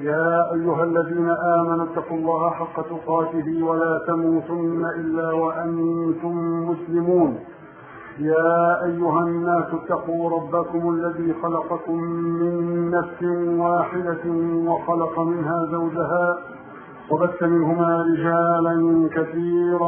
يا أيها الذين آمنوا اتقوا الله حق تقاته ولا تموتن إلا وأنتم مسلمون يا أيها الناس اتقوا ربكم الذي خلقكم من نفس واحدة وخلق منها زوجها وبث منهما رجالا كثيرا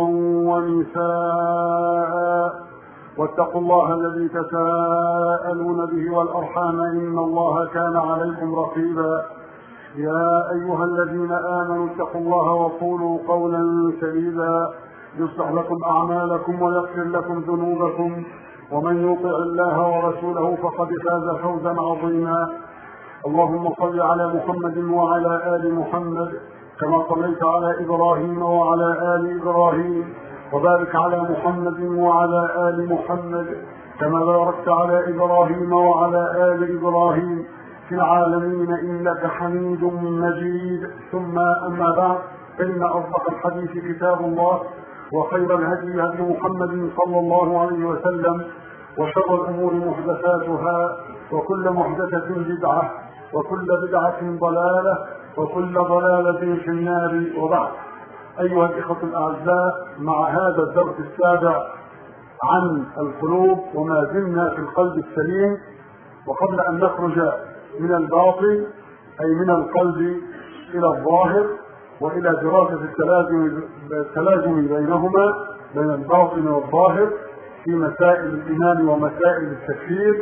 ونساء واتقوا الله الذي تساءلون به والأرحام إن الله كان عليكم رقيبا يا أيها الذين آمنوا اتقوا الله وقولوا قولا سديدا يصلح لكم أعمالكم ويغفر لكم ذنوبكم ومن يطع الله ورسوله فقد فاز فوزا عظيما اللهم صل على محمد وعلى آل محمد كما صليت على إبراهيم وعلى آل إبراهيم وبارك على محمد وعلى آل محمد كما باركت على إبراهيم وعلى آل إبراهيم في العالمين إنك حميد مجيد ثم أما بعد فإن أصدق الحديث كتاب الله وخير الهدي هدي محمد صلى الله عليه وسلم وشر الأمور محدثاتها وكل محدثة بدعة وكل بدعة ضلالة وكل ضلالة في النار وبعد أيها الإخوة الأعزاء مع هذا الدرس السابع عن القلوب وما زلنا في القلب السليم وقبل أن نخرج من الباطن أي من القلب إلى الظاهر وإلى دراسة التلازم التلازم بينهما بين الباطن والظاهر في مسائل الإيمان ومسائل التكفير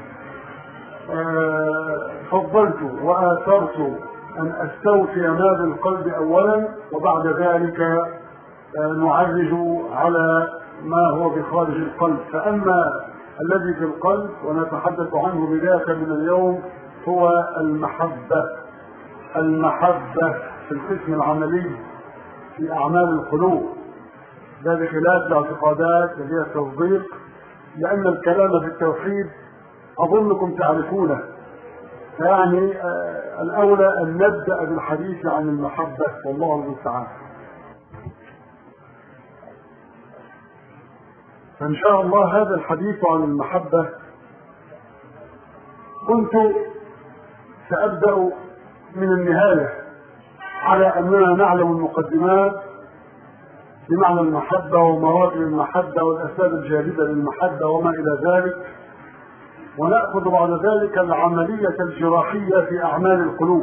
فضلت وآثرت أن أستوفي ما بالقلب أولا وبعد ذلك نعرج على ما هو بخارج القلب فأما الذي في القلب ونتحدث عنه بداية من اليوم هو المحبة المحبة في القسم العملي في أعمال القلوب ده بخلاف الاعتقادات اللي هي التصديق لأن الكلام في التوحيد أظنكم تعرفونه يعني آه الأولى أن نبدأ بالحديث عن المحبة والله المستعان فإن شاء الله هذا الحديث عن المحبة كنت سأبدأ من النهاية على أننا نعلم المقدمات بمعنى المحبة ومراتب المحبة والأسباب الجاذبة للمحبة وما إلى ذلك ونأخذ بعد ذلك العملية الجراحية في أعمال القلوب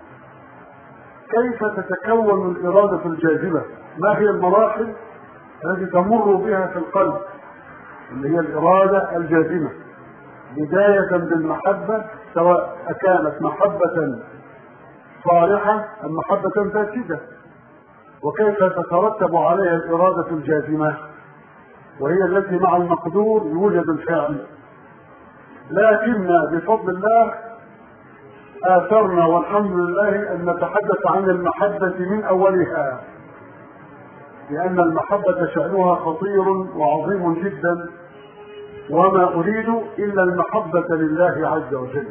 كيف تتكون الإرادة الجاذبة ما هي المراحل التي تمر بها في القلب اللي هي الإرادة الجاذبة بداية بالمحبة سواء كانت محبة صالحة أم محبة فاسدة وكيف تترتب عليها الإرادة الجازمة وهي التي مع المقدور يوجد الفعل لكن بفضل الله آثرنا والحمد لله أن نتحدث عن المحبة من أولها لأن المحبة شأنها خطير وعظيم جدا وما أريد إلا المحبة لله عز وجل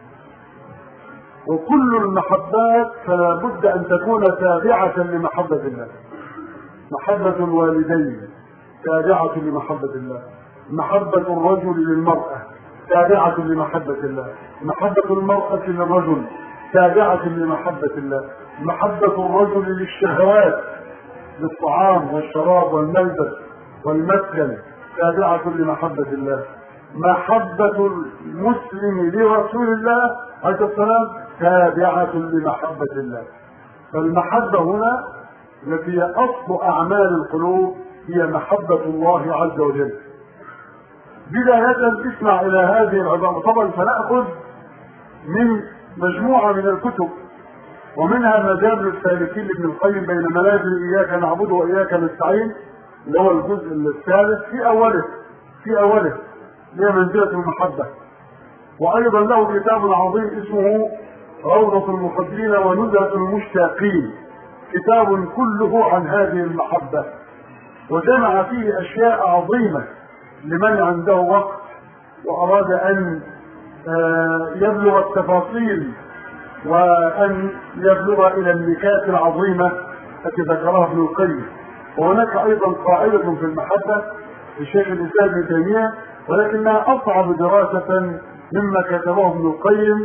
وكل المحبات فلا بد أن تكون تابعة لمحبة الله محبة الوالدين تابعة لمحبة الله محبة الرجل للمرأة تابعة لمحبة الله محبة المرأة للرجل تابعة لمحبة الله محبة الرجل للشهوات للطعام والشراب والملبس والمسكن تابعة لمحبة الله محبة المسلم لرسول الله عليه السلام تابعة لمحبة الله فالمحبة هنا التي هي أصل أعمال القلوب هي محبة الله عز وجل بداية اسمع إلى هذه العبارة طبعا سنأخذ من مجموعة من الكتب ومنها مجال السالكين لابن القيم بين منازل إياك نعبد وإياك نستعين اللي هو الجزء الثالث في أوله في أوله هي منزلة المحبة وأيضا له كتاب عظيم اسمه روضة المحبين ونزهة المشتاقين كتاب كله عن هذه المحبة وجمع فيه أشياء عظيمة لمن عنده وقت وأراد أن يبلغ التفاصيل وأن يبلغ إلى النكات العظيمة التي ذكرها ابن القيم وهناك أيضا قاعدة في المحبة للشيخ الإسلام ابن تيمية ولكنها أصعب دراسة مما كتبه ابن القيم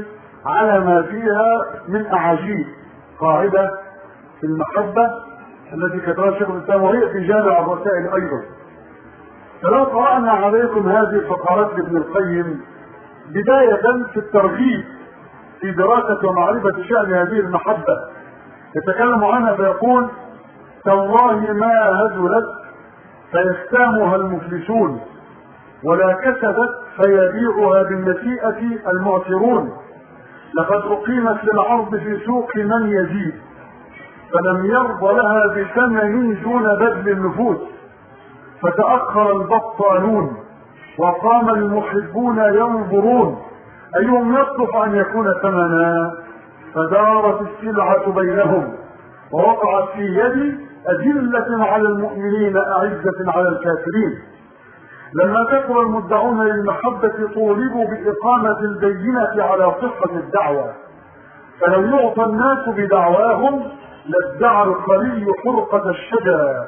على ما فيها من أعاجيب قاعدة في المحبة التي كتبها شيخ الإسلام وهي في جامع الرسائل أيضا فلو قرأنا عليكم هذه الفقرات لابن القيم بداية في الترغيب في دراسة ومعرفة شأن هذه المحبة يتكلم عنها فيقول تالله ما هزلت فيستامها المفلسون ولا كسبت فيبيعها بالنسيئة المعسرون لقد أقيمت للعرض في سوق من يزيد فلم يرض لها بثمن دون بذل النفوس فتأخر البطالون وقام المحبون ينظرون أيهم يصلح أن يكون ثمنا فدارت السلعة بينهم ووقعت في يد أذلة على المؤمنين أعزة على الكافرين لما كثر المدعون للمحبة طولبوا بإقامة البينة على صحة الدعوة فلو يعطى الناس بدعواهم لادعى الخلي حرقة الشجر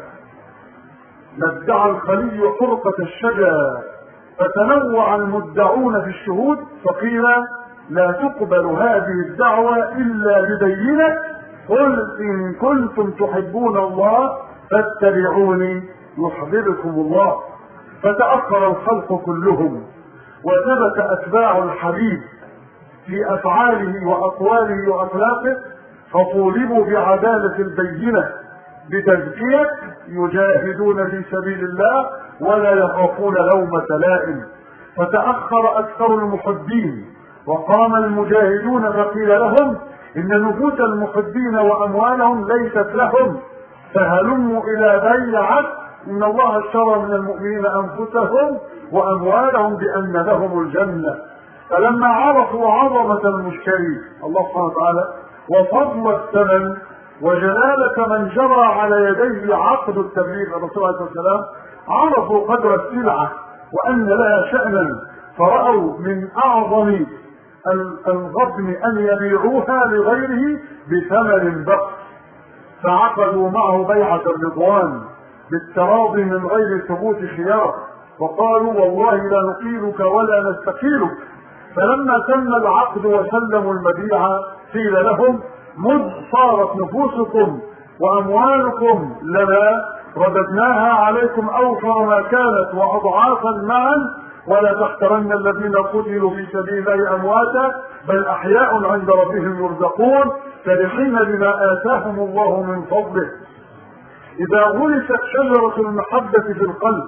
لادعى الخلي حرقة الشجر فتنوع المدعون في الشهود فقيل لا تقبل هذه الدعوة إلا ببينة قل إن كنتم تحبون الله فاتبعوني يحببكم الله فتأخر الخلق كلهم وثبت أتباع الحبيب في أفعاله وأقواله وأخلاقه فطولبوا بعدالة البينة بتزكية يجاهدون في سبيل الله ولا يخافون لومة لائم فتأخر أكثر المحبين وقام المجاهدون فقيل لهم إن نفوس المحبين وأموالهم ليست لهم فهلموا إلى بيعة إن الله اشترى من المؤمنين أنفسهم وأموالهم بأن لهم الجنة فلما عرفوا عظمة المشتري الله سبحانه وتعالى وفضل الثمن وجلالة من جرى على يديه عقد التبليغ الرسول عليه الصلاة والسلام عرفوا قدر السلعة وأن لها شأنا فرأوا من أعظم الغبن أن يبيعوها لغيره بثمن بخس فعقدوا معه بيعة الرضوان بالتراضي من غير ثبوت خيار وقالوا والله لا نقيلك ولا نستقيلك فلما تم العقد وسلموا المبيع قيل لهم مذ صارت نفوسكم واموالكم لنا رددناها عليكم اوفر ما كانت واضعافا معا ولا تحترن الذين قتلوا في سبيل الله امواتا بل احياء عند ربهم يرزقون فرحين بما اتاهم الله من فضله اذا غرست شجره المحبه في القلب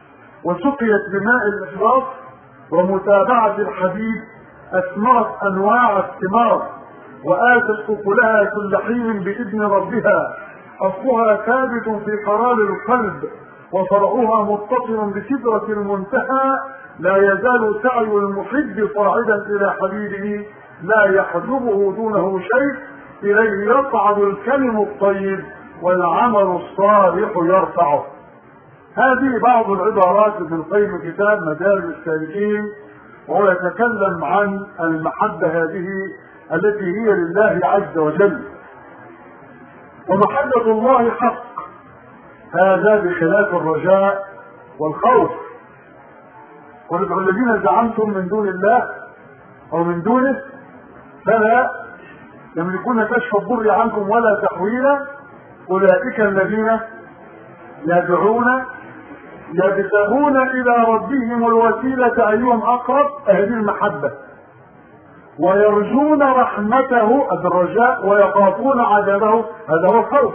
وسقيت بماء الاخلاص ومتابعه الحبيب اثمرت انواع الثمار واتت اكلها كل حين باذن ربها اصلها ثابت في قرار القلب وفرعها متصل بسدرة المنتهى لا يزال سعي المحب صاعدا الى حبيبه لا يحجبه دونه شيء اليه يصعد الكلم الطيب والعمل الصالح يرفعه هذه بعض العبارات ابن القيم كتاب مدارج السالكين وهو يتكلم عن المحبة هذه التي هي لله عز وجل ومحبة الله حق هذا بخلاف الرجاء والخوف وندعو الذين زعمتم من دون الله او من دونه فلا يملكون كشف الضر عنكم ولا تحويلا اولئك الذين يدعون يبتغون الى ربهم الوسيله ايهم اقرب هذه المحبه ويرجون رحمته الرجاء ويخافون عذابه هذا هو الخوف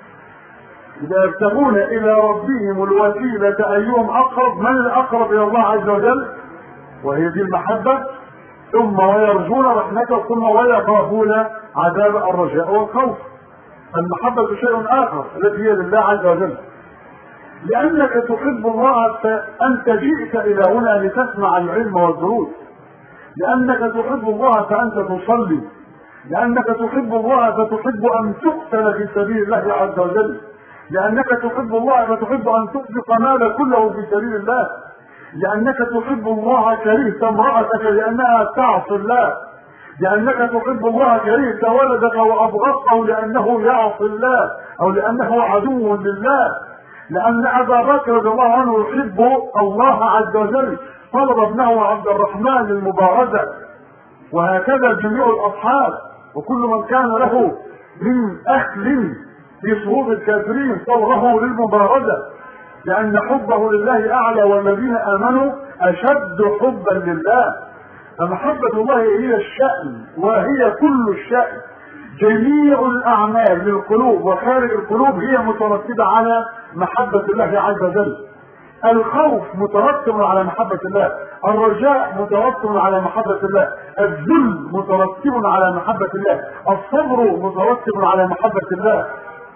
إذا يبتغون إلى ربهم الوسيلة أيهم أقرب من الأقرب إلى الله عز وجل وهي دي المحبة ثم ويرجون رحمته ثم ويخافون عذاب الرجاء والخوف المحبة شيء آخر التي هي لله عز وجل لأنك تحب الله فأنت جئت إلى هنا لتسمع العلم والدروس لأنك تحب الله فأنت تصلي لأنك تحب الله فتحب أن تقتل في سبيل الله عز وجل لأنك تحب الله فتحب أن تنفق مالك كله في سبيل الله لأنك تحب الله كرهت امرأتك لأنها تعصي الله لأنك تحب الله كرهت ولدك وأبغضته لأنه يعصي الله أو لأنه عدو لله لأن أبا بكر رضي الله عنه يحب الله عز وجل طلب ابنه عبد الرحمن المبارزة وهكذا جميع الاصحاب وكل من كان له من اهل في صفوف الكافرين صوره للمبارزه لان حبه لله اعلى والذين امنوا اشد حبا لله فمحبة الله هي الشأن وهي كل الشأن جميع الأعمال للقلوب وخارج القلوب هي مترتبة على محبة الله عز وجل الخوف مترتب على محبة الله الرجاء مترتب على محبة الله الذل مترتب على محبة الله الصبر مترتب على محبة الله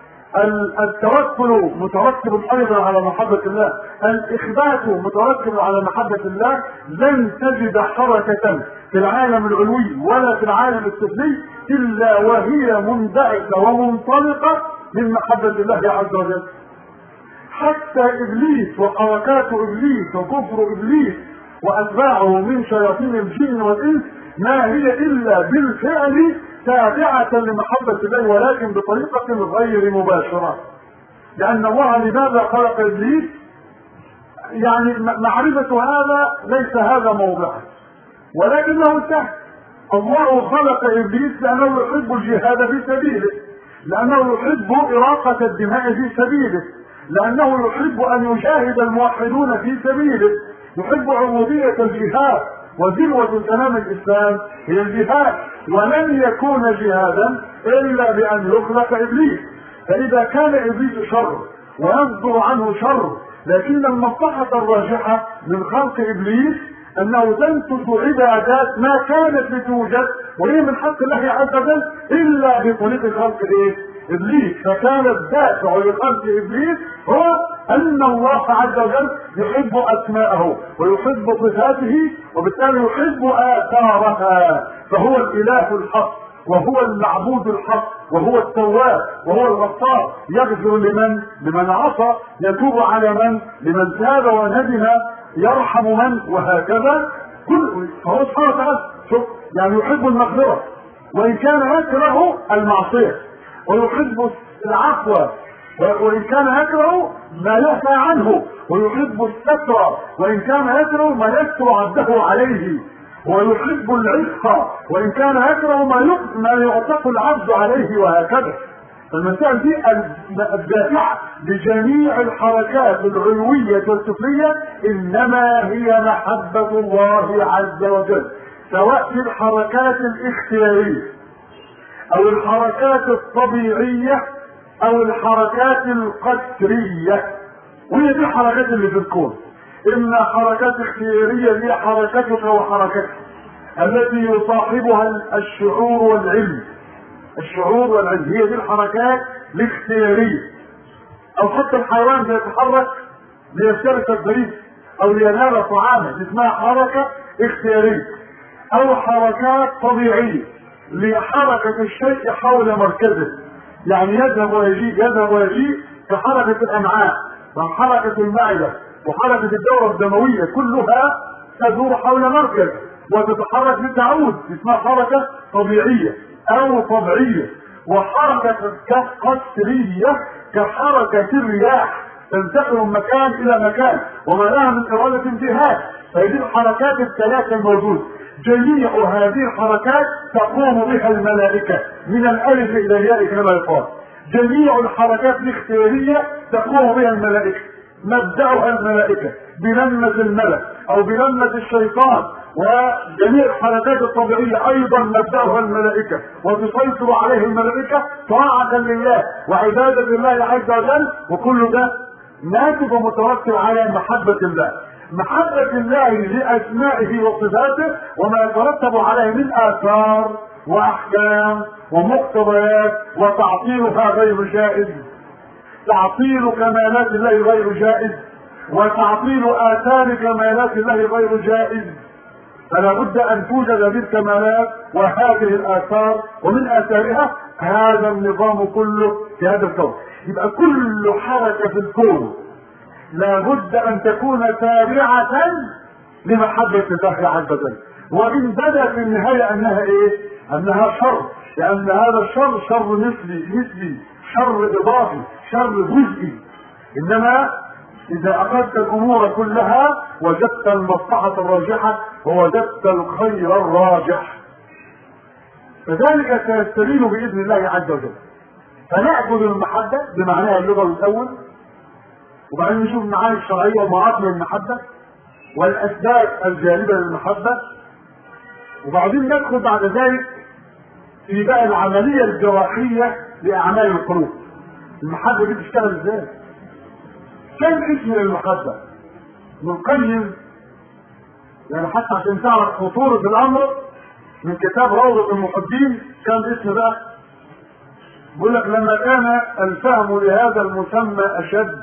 التوكل مترتب ايضا على محبة الله الاخبات مترتب على محبة الله لن تجد حركة في العالم العلوي ولا في العالم السفلي الا وهي منبعثة ومنطلقة من محبة الله عز وجل حتى ابليس وحركات ابليس وكفر ابليس واتباعه من شياطين الجن والانس ما هي الا بالفعل تابعة لمحبة الله ولكن بطريقة غير مباشرة لأن الله لماذا خلق إبليس؟ يعني معرفة هذا ليس هذا موضعا ولكنه سهل الله خلق إبليس لأنه يحب الجهاد في سبيله لأنه يحب إراقة الدماء في سبيله لأنه يحب أن يجاهد الموحدون في سبيله يحب عبودية الجهاد وذروة سلام الإسلام هي الجهاد ولن يكون جهادا إلا بأن يخلق إبليس فإذا كان إبليس شر ويصدر عنه شر لكن المصلحة الراجحة من خلق إبليس أنه تنتج عبادات ما كانت لتوجد وهي من حق الله عز وجل إلا بطريق خلق إيه؟ ابليس فكان الدافع لخلق ابليس هو ان الله عز وجل يحب اسماءه ويحب صفاته وبالتالي يحب اثارها فهو الاله الحق وهو المعبود الحق وهو التواب وهو الغفار يغفر لمن لمن عصى يتوب على من لمن تاب وندم يرحم من وهكذا كل فهو سبحانه وتعالى شوف يعني يحب المغفره وان كان يكره المعصيه ويحب العفو وإن كان يكره ما يعفى عنه ويحب الستر وإن كان يكره ما يستر عبده عليه ويحب العفق وإن كان يكره ما ما يعتق العبد عليه وهكذا المسائل دي الدافعة لجميع الحركات العلوية والسفلية إنما هي محبة الله عز وجل سواء في الحركات الاختيارية او الحركات الطبيعية او الحركات القسرية وهي دي الحركات اللي في الكون اما حركات اختيارية هي حركتك وحركتك التي يصاحبها الشعور والعلم الشعور والعلم هي دي الحركات الاختيارية او حتى الحيوان بيتحرك ليشترك الضريب او لينال طعاما اسمها حركة اختيارية او حركات طبيعية لحركة الشيء حول مركزه يعني يذهب ويجيء يذهب ويجيء كحركة الأمعاء وحركة المعدة وحركة الدورة الدموية كلها تدور حول مركز وتتحرك لتعود اسمها حركة طبيعية أو طبيعية وحركة قسرية كحركة الرياح تنتقل من مكان إلى مكان وما لها من إرادة انتهاء فهذه الحركات الثلاثة الموجودة جميع هذه الحركات تقوم بها الملائكة من الألف إلى الياء كما يقال جميع الحركات الاختيارية تقوم بها الملائكة مبدأها الملائكة بلمة الملك أو بلمة الشيطان وجميع الحركات الطبيعية أيضا مبدأها الملائكة وتسيطر عليه الملائكة طاعة لله وعبادة لله عز وجل وكل ده ناتج ومترتب على محبة الله محبة الله لأسمائه وصفاته وما يترتب عليه من آثار وأحكام ومقتضيات وتعطيلها غير جائز تعطيل كمالات الله غير جائز وتعطيل آثار كمالات الله غير جائز فلا بد أن توجد هذه الكمالات وهذه الآثار ومن آثارها هذا النظام كله في هذا الكون يبقى كل حركة في الكون لابد ان تكون تابعة لمحبة الله عز وجل وان بدا في النهاية انها ايه انها شر لان هذا الشر شر نسبي نسبي شر اضافي شر جزئي انما اذا اخذت الامور كلها وجدت المصلحة الراجحة ووجدت الخير الراجح فذلك سيستبين باذن الله عز وجل فناخذ المحبه بمعناها اللغوي الاول وبعدين نشوف المعاني الشرعيه ومعاطم المحبه والاسباب الجالبه للمحبه وبعدين ندخل بعد ذلك في بقى العمليه الجراحيه لاعمال القلوب المحبه دي بتشتغل ازاي؟ كم اسم للمحبه؟ ابن القيم يعني حتى عشان تعرف خطوره الامر من كتاب روضة المحبين كان اسم بقى بيقول لك لما كان الفهم لهذا المسمى اشد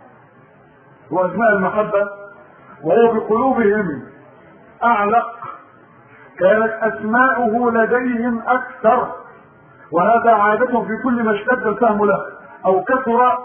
واسماء المحبه وهو بقلوبهم اعلق كانت اسماؤه لديهم اكثر وهذا عادة في كل ما اشتد الفهم له او كثر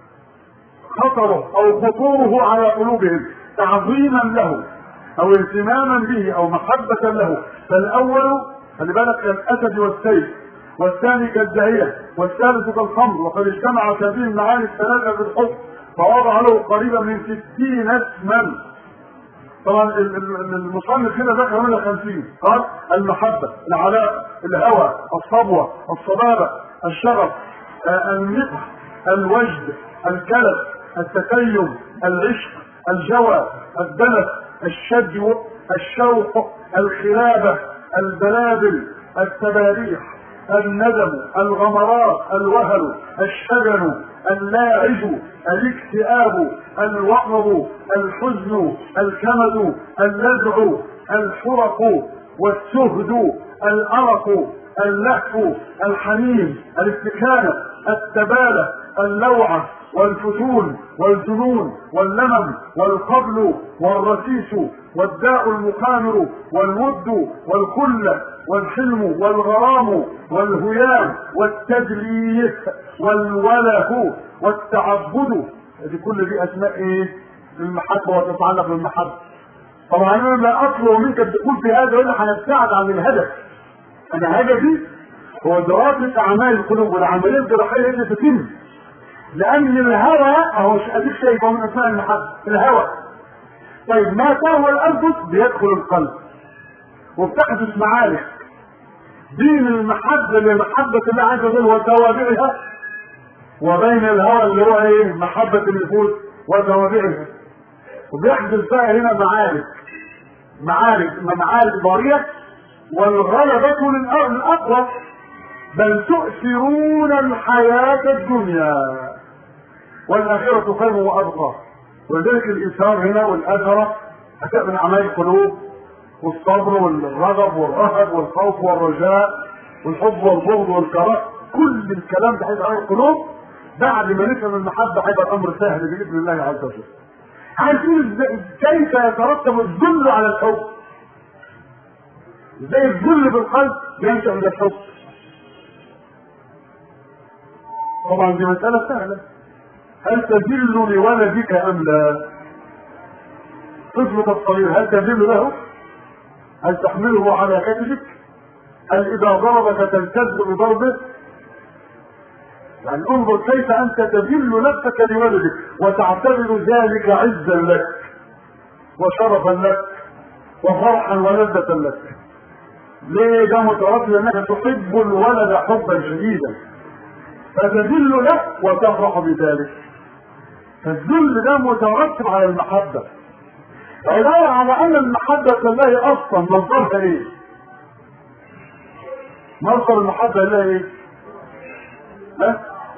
خطره او خطوره على قلوبهم تعظيما له او اهتماما به او محبة له فالاول خلي بالك كالاسد والسيف والثاني كالدهية والثالث كالخمر وقد اجتمعت هذه المعاني الثلاثة في الحب فوضع له قريبا من ستين اسما طبعا المصنف هنا ذكر منها خمسين قال المحبة العلاء الهوى الصبوة الصبابة الشغف النقح الوجد الكلف التكيم العشق الجوى الدنس الشجو الشوق الخلابة البلابل التباريح الندم الغمرات الوهل الشجن اللاعج الاكتئاب الوقظ الحزن الكمد اللذع الحرق والسهد الأرق اللهف الحنين الاستكانة التبالة اللوعة والفتون والجنون واللمم والقبل والرسيس والداء المقامر والود والخلة والحلم والغرام والهيام والتدليس والوله والتعبد هذه كل دي اسماء ايه؟ المحبه وتتعلق بالمحبه. طبعا انا لا اطلب منك الدخول في هذا الا هنبتعد عن الهدف. انا هدفي هو دراسه اعمال القلوب والعمليه الجراحيه اللي تتم. لان الهوى اهو اديك شايفه من اسماء المحبه الهوى. طيب ما تهوى الانفس بيدخل القلب. وبتحدث معارك بين المحبة لمحبة الله عز وجل وتوابعها وبين الهوى اللي هو ايه محبة النفوس وتوابعها وبيحدث بقى هنا معارك معارك معارك ضارية والغلبة للأقوى بل تؤثرون الحياة الدنيا والآخرة خير وأبقى ولذلك الإيثار هنا والأثرة أتاء من أعمال القلوب والصبر والرغب والرهب والخوف والرجاء والحب والبغض والكراهه كل الكلام ده هيبقى على القلوب بعد ما نفهم المحبه هيبقى الامر سهل باذن الله عز وجل. عارفين كيف يترتب الذل على الحب؟ ازاي الذل بالقلب ينشا من الحب؟ طبعا دي مساله سهله. هل تذل لولدك ام لا؟ طفلك الصغير هل تذل له؟ هل تحمله على كتفك؟ هل إذا ضربك تلتز بضربه؟ يعني انظر كيف أنت تذل نفسك لولدك وتعتبر ذلك عزا لك وشرفا لك وفرحا ولذة لك. ليه ده مترتب انك تحب الولد حبا شديدا فتذل له وتفرح بذلك. فالذل ده مترتب على المحبه عبارة على أن المحبة لله أصلا مصدرها إيه؟ مصدر المحبة لله إيه؟ ها؟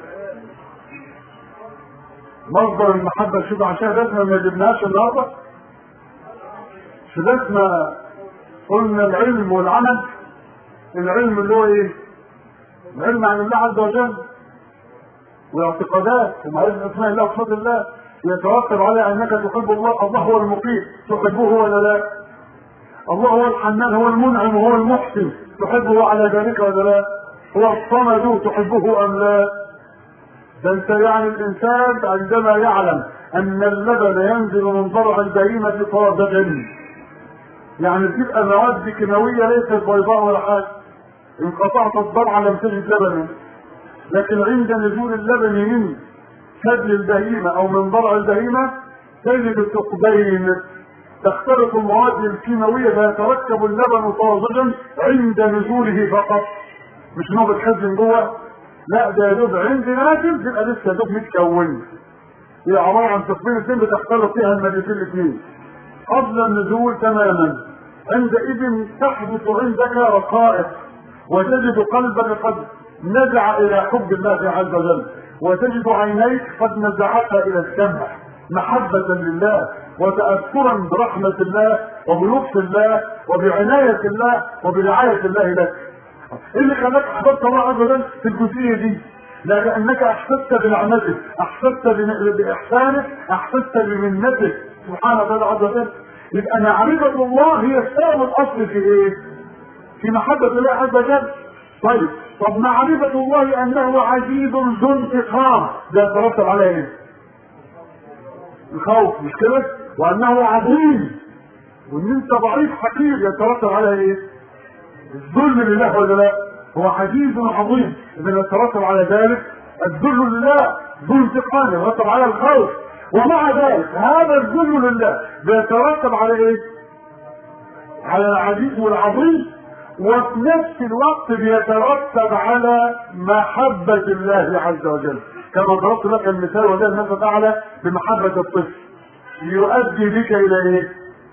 مصدر المحبة شوف عشان رسمة ما جبناهاش النهارده في رسمة قلنا العلم والعمل العلم اللي هو ايه؟ العلم عن الله عز وجل واعتقادات ومعرفة اسماء الله وصفات الله يترتب على انك تحب الله الله هو المقيم تحبه ولا لا الله هو الحنان هو المنعم هو المحسن تحبه على ذلك ولا لا هو الصمد تحبه ام لا ده انت يعني الانسان عندما يعلم ان اللبن ينزل من ضرع البهيمه طازجا يعني بتبقى مواد كيماويه ليست بيضاء ولا حاجه ان قطعت الضرع لم تجد لبنا لكن عند نزول اللبن من ثدي البهيمة أو من ضرع البهيمة تجد الثقبين تختلط المواد الكيماوية فيتركب اللبن طازجا عند نزوله فقط مش ان هو بيتخزن جوه لا ده يا دوب عند نازل تبقى لسه يا دوب متكون هي عباره عن تصميم اثنين بتختلط فيها المادتين الاثنين قبل النزول تماما عندئذ تحدث عندك رقائق وتجد قلبك قد نزع الى حب الله عز وجل وتجد عينيك قد نزعتا الى السمع محبة لله وتأثرا برحمة الله وبلطف الله وبعناية الله وبرعاية الله لك. ايه اللي خلاك احببت الله عز وجل في الجزئية دي؟ لأنك أحسست بنعمته، أحسست بإحسانه، أحسست بمنته سبحانه وتعالى عز وجل. يبقى معرفة الله هي السبب الأصلي في إيه؟ في محبة الله عز وجل. طيب، طب معرفة الله أنه عزيز ذو انتقام، ده يترتب على إيه؟ الخوف مش كده وانه عظيم وان انت ضعيف حقير يترتب على ايه الذل لله ولا لا هو عزيز عظيم اذا يترتب على ذلك الذل لله ذو انتقام يترتب على الخوف ومع ذلك هذا الذل لله بيترتب على ايه على العزيز والعظيم وفي نفس الوقت بيترتب على محبة الله عز وجل كما ضربت لك المثال وده المثل الاعلى بمحبة الطفل يؤدي بك الى ايه؟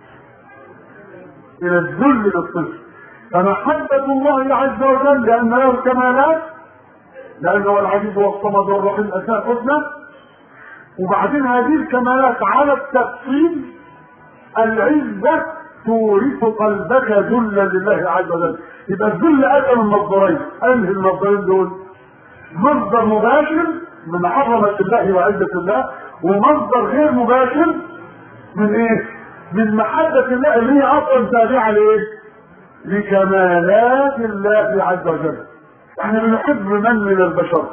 الى الذل للطفل فمحبة الله عز وجل لان له الكمالات لانه العزيز والصمد والرحيم الاسماء الحسنى وبعدين هذه الكمالات على التفصيل العزة تورث قلبك ذلا لله عز وجل يبقى الذل اتى من مصدرين انهي المصدرين دول مصدر مباشر من عظمة الله وعزة الله ومصدر غير مباشر من ايه؟ من محبة الله اللي هي اصلا تابعة لايه؟ لكمالات الله عز وجل. احنا بنحب من من البشر؟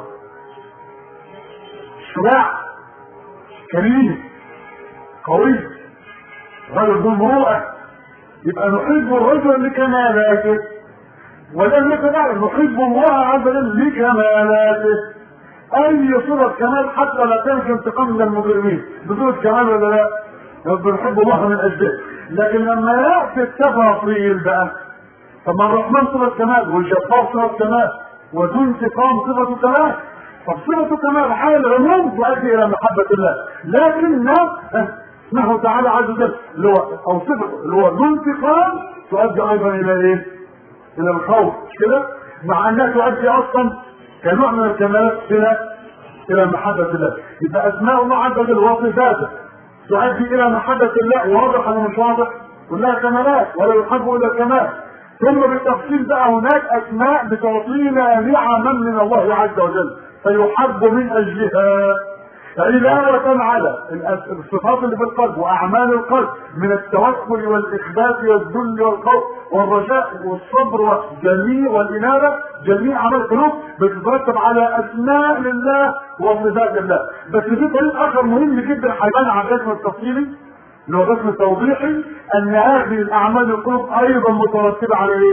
شجاع كريم قوي رجل ذو مروءة يبقى نحب الرجل لكمالاته ولم يتبع نحب الله عز وجل لكمالاته اي صورة كمال حتى لا كانت انتقام من المجرمين بصورة كمال ولا لا بنحب الله من اجله لكن لما ياتي التفاصيل بقى طب ما الرحمن صفة كمال والجبار صفة كمال وذو انتقام صفة كمال طب صفة كمال حال العموم تؤدي الى محبة الله لكن اسمه تعالى عز وجل اللي هو او صفة اللي هو ذو انتقام تؤدي ايضا الى ايه؟ الى الخوف مش كده؟ مع انها تؤدي اصلا كنوع من الكمالات الى الى محبة الله يبقى اسماء الله عز وجل وصفاته تؤدي الى محبة الله واضح ولا مش واضح؟ كلها كمالات ولا يحب الا الكمال ثم بالتفصيل بقى هناك اسماء بتعطينا نعما من الله عز وجل فيحب من اجلها علاوة على الصفات اللي في القلب واعمال القلب من التوكل والاخبات والذل والخوف والرجاء والصبر والجميع والانابه جميع اعمال القلوب بتترتب على اسماء لله وصفات الله بس في طريق اخر مهم جدا هيبان على الرسم التفصيلي اللي هو الرسم التوضيحي ان هذه الاعمال القلوب ايضا مترتبه على ايه؟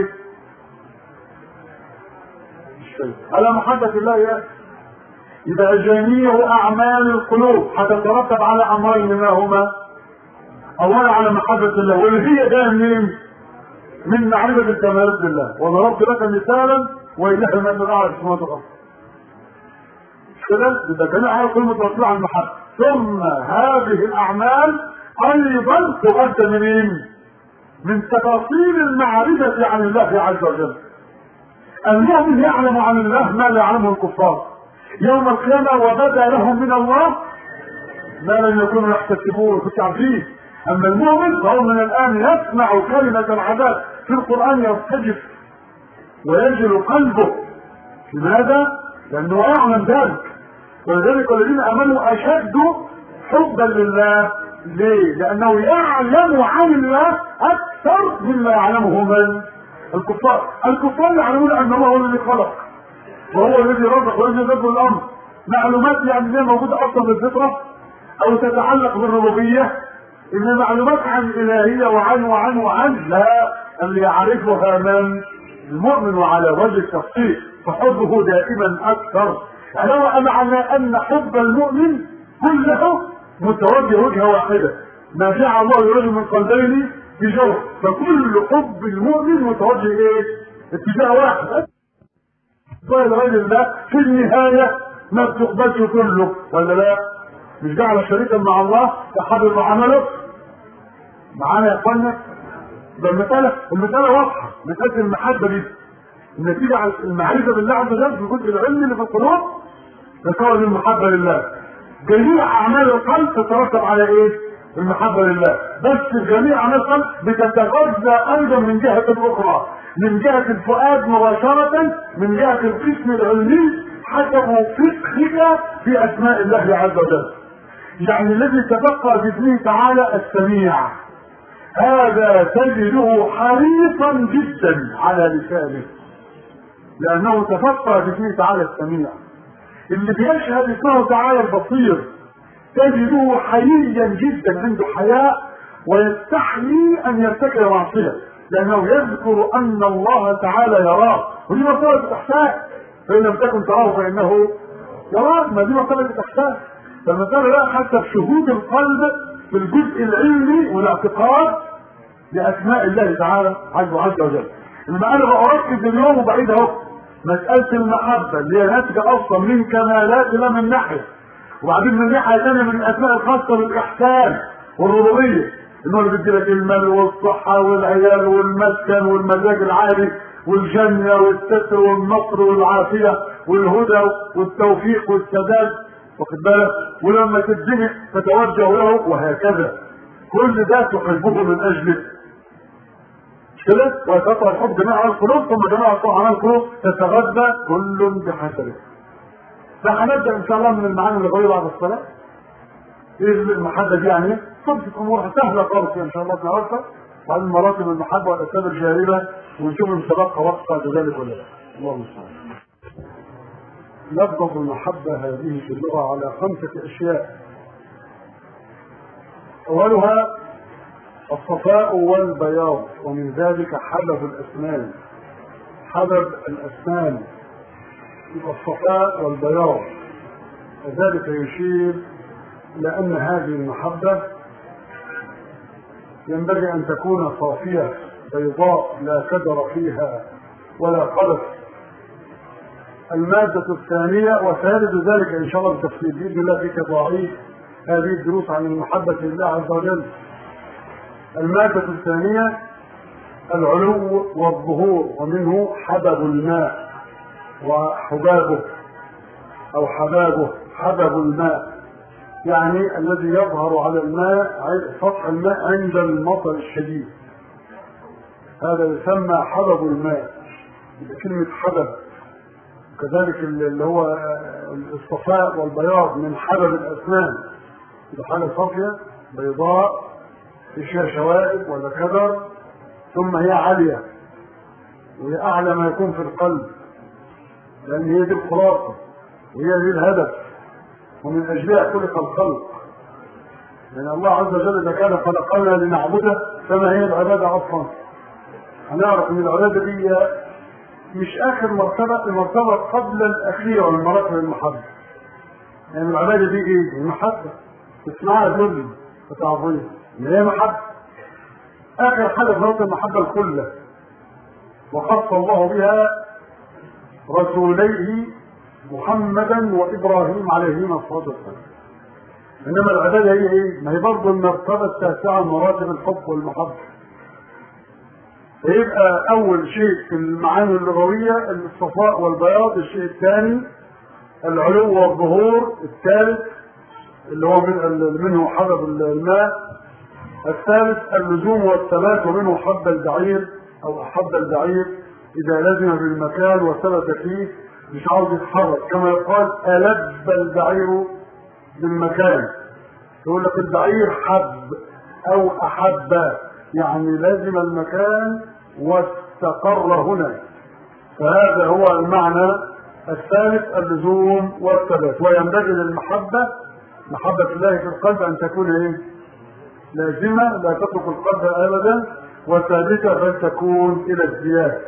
على محبه الله يا يبقى جميع اعمال القلوب هتترتب على امرين ما هما اولا على محبه الله واللي هي جايه منين؟ من معرفه الكمالات لله وضربت لك مثالا واله من الاعلى في السماوات والارض كده يبقى جميع اعمال القلوب مترتبه على المحبه ثم هذه الاعمال ايضا تؤدى منين؟ من تفاصيل المعرفه عن الله عز وجل المؤمن يعلم عن الله ما لا يعلمه الكفار يوم القيامة وبدا لهم من الله ما لم يكونوا يحتسبون كنت عارفين أما المؤمن فهو من الآن يسمع كلمة العذاب في القرآن يرتجف ويجل قلبه لماذا؟ لأنه يعلم ذلك ولذلك الذين آمنوا أشد حبا لله ليه؟ لأنه يعلم عن الله أكثر مما يعلمه من الكفار الكفار يعلمون أن الله هو الذي خلق وهو الذي رزق والذي يدبر الامر معلومات يعني هي موجوده اصلا في الفطره او تتعلق بالربوبيه ان معلومات عن الالهيه وعن وعن وعن لا اللي يعرفها من المؤمن وعلى وجه التفصيل فحبه دائما اكثر علاوه معنى ان حب المؤمن كله متوجه وجهه واحده ما جعل الله لرجل من قلبين في جوف فكل حب المؤمن متوجه ايه؟ اتجاه واحد الراجل ده في النهايه ما بتقبلش كله ولا لا؟ مش جعل شريكا مع الله فحبط عمله معانا يا اخوانا ده المسألة المسألة واضحة مسألة المحبة دي النتيجة على المعرفة بالله عز وجل في الجزء العلمي اللي في القلوب تكون المحبة لله جميع أعمال القلب تترتب على إيه؟ المحبة لله بس جميع أعمال القلب بتتغذى أيضا من جهة أخرى من جهة الفؤاد مباشرة من جهة القسم العلمي حسب فقهك في أسماء الله عز وجل يعني الذي تبقى باسمه تعالى السميع هذا تجده حريصا جدا على لسانه لانه تفقه باسمه تعالى السميع اللي بيشهد اسمه تعالى البصير تجده حييا جدا عنده حياء ويستحيي ان يرتكب معصيه لانه يذكر ان الله تعالى يراه ودي مرتبه الاحسان فان لم تكن تراه فانه يراك ما دي مرتبه الاحسان فالمساله لا حتى في شهود القلب في الجزء العلمي والاعتقاد لاسماء الله تعالى عز عز وجل لما انا بركز اليوم وبعيد اهو مساله المحبه اللي هي ناتجه اصلا من كمالات لا من ناحيه وبعدين من ناحيه ثانيه من الاسماء الخاصه بالاحسان والربوبيه انه اللي بيدي لك المال والصحه والعيال والمسكن والمزاج العالي والجنه والستر والنصر والعافيه والهدى والتوفيق والسداد واخد بالك ولما تتزنق تتوجه له وهكذا كل ده تحبه من اجله مش كده ويتقطع الحب جميع على القلوب ثم جميع الطاعة على القلوب تتغذى كل بحسبه فهنبدا ان شاء الله من المعاني اللغويه بعد الصلاه ايه المحبه دي يعني ايه؟ صدق امورها سهله خالص ان شاء الله تعالى وعن مراتب المحبه والاسباب الجاربه ونشوف انسباقها وقت بعد ذلك ولا لا الله المستعان لفظ المحبة هذه في اللغة على خمسة أشياء أولها الصفاء والبياض ومن ذلك حبب الأسنان حبب الأسنان الصفاء والبياض وذلك يشير إلى أن هذه المحبة ينبغي أن تكون صافية بيضاء لا كدر فيها ولا قلق المادة الثانية وسيرد ذلك إن شاء الله بالتفصيل بإذن الله في تضاعيف هذه الدروس عن المحبة لله عز وجل. المادة الثانية العلو والظهور ومنه حبب الماء وحبابه أو حبابه حبب الماء يعني الذي يظهر على الماء سطح الماء عند المطر الشديد هذا يسمى حبب الماء كلمة حبب كذلك اللي هو الصفاء والبياض من حبب الاسنان يبقى حاجه صافيه بيضاء فيها شوائب ولا كدر ثم هي عاليه وهي اعلى ما يكون في القلب لان هي دي الخلاصه وهي دي الهدف ومن اجلها خلق الخلق لان الله عز وجل اذا كان خلقنا لنعبده فما هي العباده اصلا هنعرف ان العباده دي مش اخر مرتبه المرتبه قبل الاخيره من مراتب المحبه يعني العباده دي ايه؟ المحبه تسمعها ذل وتعظيم اللي هي محبه اخر حاجه في مراتب المحبه الكله وخص الله بها رسوليه محمدا وابراهيم عليهما الصلاه والسلام انما العباده هي ايه؟ ما هي برضه المرتبه التاسعه من مراتب الحب والمحبه فيبقى اول شيء في المعاني اللغويه الصفاء والبياض الشيء الثاني العلو والظهور الثالث اللي هو من منه حبب الماء الثالث اللزوم والثبات ومنه حب البعير او احب البعير اذا لزم بالمكان وثبت فيه مش عاوز يتحرك كما يقال ألب البعير بالمكان يقول لك البعير حب او احب يعني لزم المكان واستقر هنا فهذا هو المعنى الثالث اللزوم والثبات وينبغي للمحبة محبة الله في القلب أن تكون إيه؟ لازمة لا تترك القلب أبدا وثابتة بل تكون إلى الزيادة.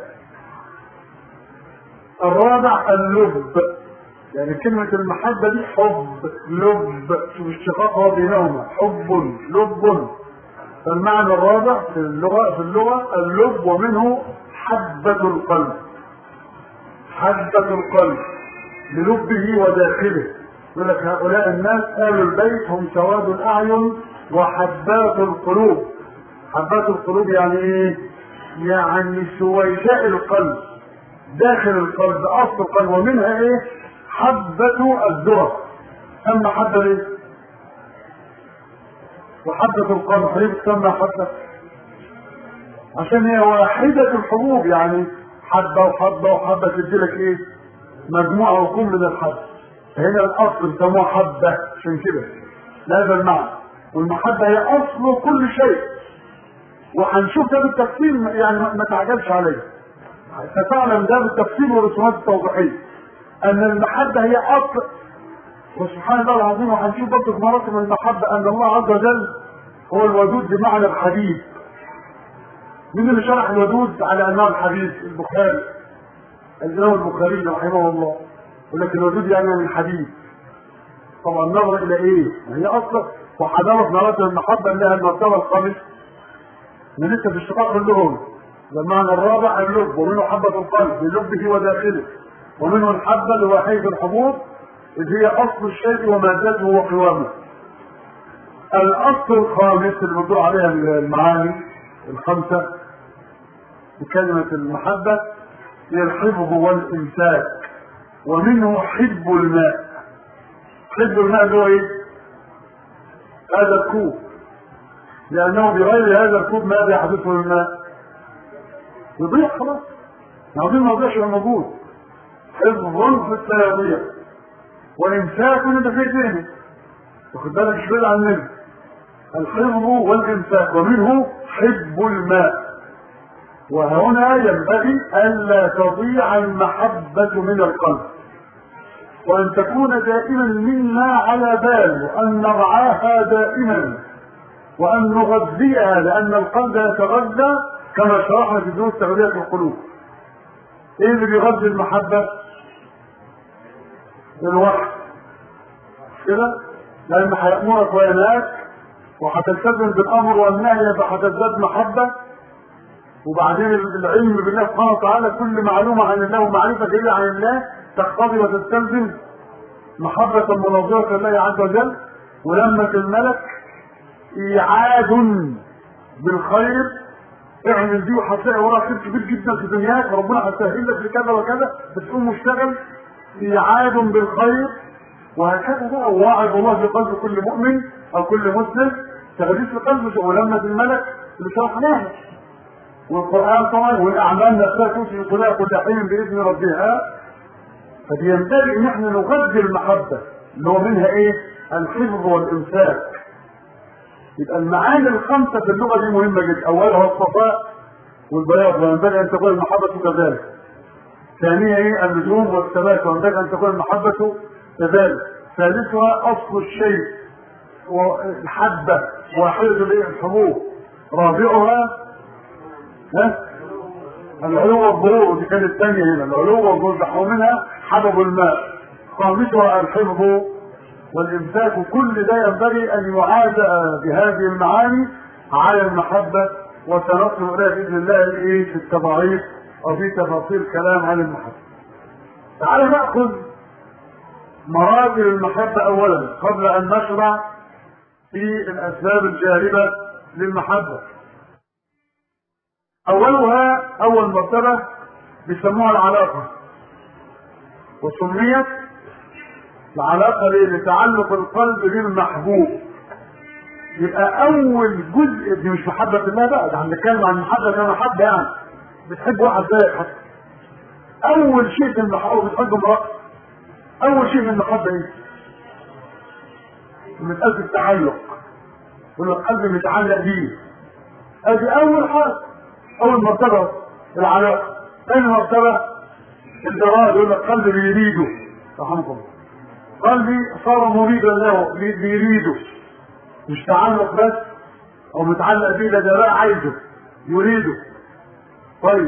الرابع اللب يعني كلمة المحبة دي حب لب شوف الشقاق هو بينهما حب لب فالمعنى الرابع في اللغة في اللغة اللب ومنه حبة القلب حبة القلب للبه وداخله يقول لك هؤلاء الناس آل البيت هم سواد الأعين وحبات القلوب حبات القلوب يعني ايه؟ يعني سويداء القلب داخل القلب اصل القلب ومنها ايه؟ حبة الذرة اما حبة ايه؟ وحبة القلب ليه بتسمى حبة؟ عشان هي واحدة الحبوب يعني حبة وحبة وحبة تديلك ايه؟ مجموعة وكم من الحب هنا الاصل بيسموها حبة عشان كده لهذا المعنى والمحبة هي اصل كل شيء وهنشوف ده بالتفصيل يعني ما تعجبش عليه ستعلم ده بالتفصيل والرسومات التوضيحية ان المحبة هي اصل وسبحان الله العظيم وهنشوف برضه في مراتب المحبة ان الله عز وجل هو الودود بمعنى الحبيب مين اللي شرح الودود على انواع الحبيب البخاري الامام البخاري رحمه الله يقول لك الودود يعني من الحبيب طبعا نظر الى ايه؟ هي اصلا وحضرت مراتب المحبه انها المرتبه الخامسه من لسه في الشقاق اللغوي المعنى الرابع اللب ومنه حبة القلب بلبه وداخله ومنه الحبة لوحيد الحبوب إذ هي أصل الشيء ومادته وقوامه الأصل الخامس اللي بتدور عليها المعاني الخمسة بكلمة المحبة هي الحفظ والإمساك ومنه حب الماء حب الماء اللي هو ايه؟ هذا الكوب لأنه بغير هذا الكوب ماذا يحدث للماء؟ يضيع خلاص العظيم ما يضيعش موجود حفظ في التلاوية وإمساك انت في ذهنك واخد بالك مش بعيد عننا الحفظ والإمساك ومنه حب الماء وهنا ينبغي ألا تضيع المحبة من القلب وأن تكون دائما منا على بال وأن نرعاها دائما وأن نغذيها لأن القلب يتغذى كما شرحنا في دروس تغذية القلوب. إيه اللي بيغذي المحبة؟ الوحي. كده؟ لأن هيأمرك وينهاك وهتلتزم بالأمر والنهي فهتزداد محبة وبعدين العلم بالله سبحانه وتعالى كل معلومة عن الله ومعرفة جديدة عن الله تقتضي وتستلزم محبة مناظرة الله عز وجل ولمة الملك ايعاد بالخير اعمل دي وهتلاقي وراها خير كبير جدا في دنياك وربنا هيسهل لك لكذا وكذا بتقوم مشتغل ايعاد بالخير وهكذا بقى وواعد الله في قلب كل مؤمن او كل مسلم تغريس القلب ولمة الملك اللي شرحناها والقران طبعا والاعمال نفسها توصي كلها كل حين باذن ربها فبينبغي ان احنا نغذي المحبه اللي هو منها ايه؟ الحفظ والامساك يبقى المعاني الخمسه في اللغه دي مهمه جدا اولها الصفاء والبياض وينبغي ان تكون المحبه كذلك ثانيا ايه اللزوم والثبات وينبغي ان تكون المحبه كذلك ثالثها اصل الشيء والحبه واحده الايه الحبوب رابعها ها العلو والظهور دي كانت الثانيه هنا العلو والظهور ومنها حبب الماء خامسها الحفظ والامساك كل ده ينبغي ان يعاد بهذه المعاني على المحبه وسنصل اليها باذن الله الايه في التضعيف او في تفاصيل كلام عن المحبه. تعال ناخذ مراتب المحبه اولا قبل ان نشرع في الاسباب الجالبه للمحبه. اولها اول مرتبه بيسموها العلاقه وسميت العلاقه ليه؟ لتعلق القلب بالمحبوب يبقى اول جزء دي مش محبه الله بقى ده هنتكلم عن المحبه كمحبه يعني بتحب واحد زيك حتى اول شيء في المحبه بتحب امرأة اول شيء في المحبه ايه؟ مساله التعلق يقول لك قلبي متعلق بيه ادي اول حاجه اول مرتبه العلاقه ثاني مرتبه الاراد يقول لك قلبي بيريده رحمكم الله قلبي صار مريدا له بيريده مش تعلق بس او متعلق بيه ده بقى عايزه يريده طيب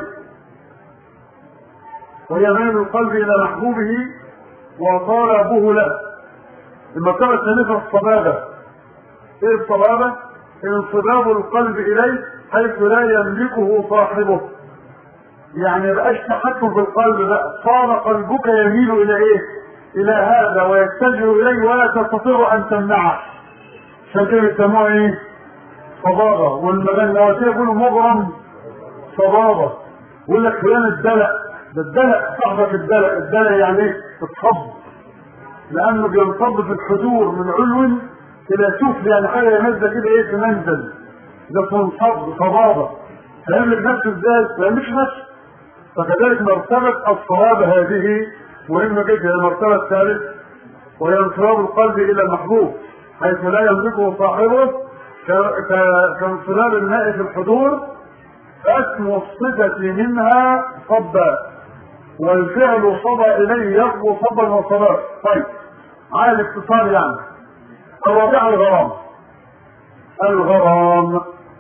ويميل القلب الى محبوبه وطالبه له المرتبه الثالثه الصبابه ايه الصبابه انصباب القلب اليه حيث لا يملكه صاحبه يعني ما بقاش تحكم في القلب بقى صار قلبك يميل الى ايه الى هذا ويتجه اليه ولا تستطيع ان تمنعه عشان كده بيسموها ايه صبابه والمغنواتيه يقولوا مغرم صبابه يقول لك فلان الدلع ده الدلع صاحبك الدلع الدلع يعني ايه الصب لانه بينصب في الحضور من علو الى سفل يعني حاجه ينزل كده ايه في منزل ده تنصب صبابه فيملك نفسه ازاي؟ ما يملكش نفسه فكذلك مرتبة الصواب هذه مهمة جدا هي المرتبة الثالث وهي انصراب القلب إلى المحبوب حيث لا يملكه صاحبه كانصراب الماء في الحضور فاسم الصفة منها صبا والفعل صبا إليه يصبو صبا وصبا طيب على الاختصار يعني الرابع الغرام الغرام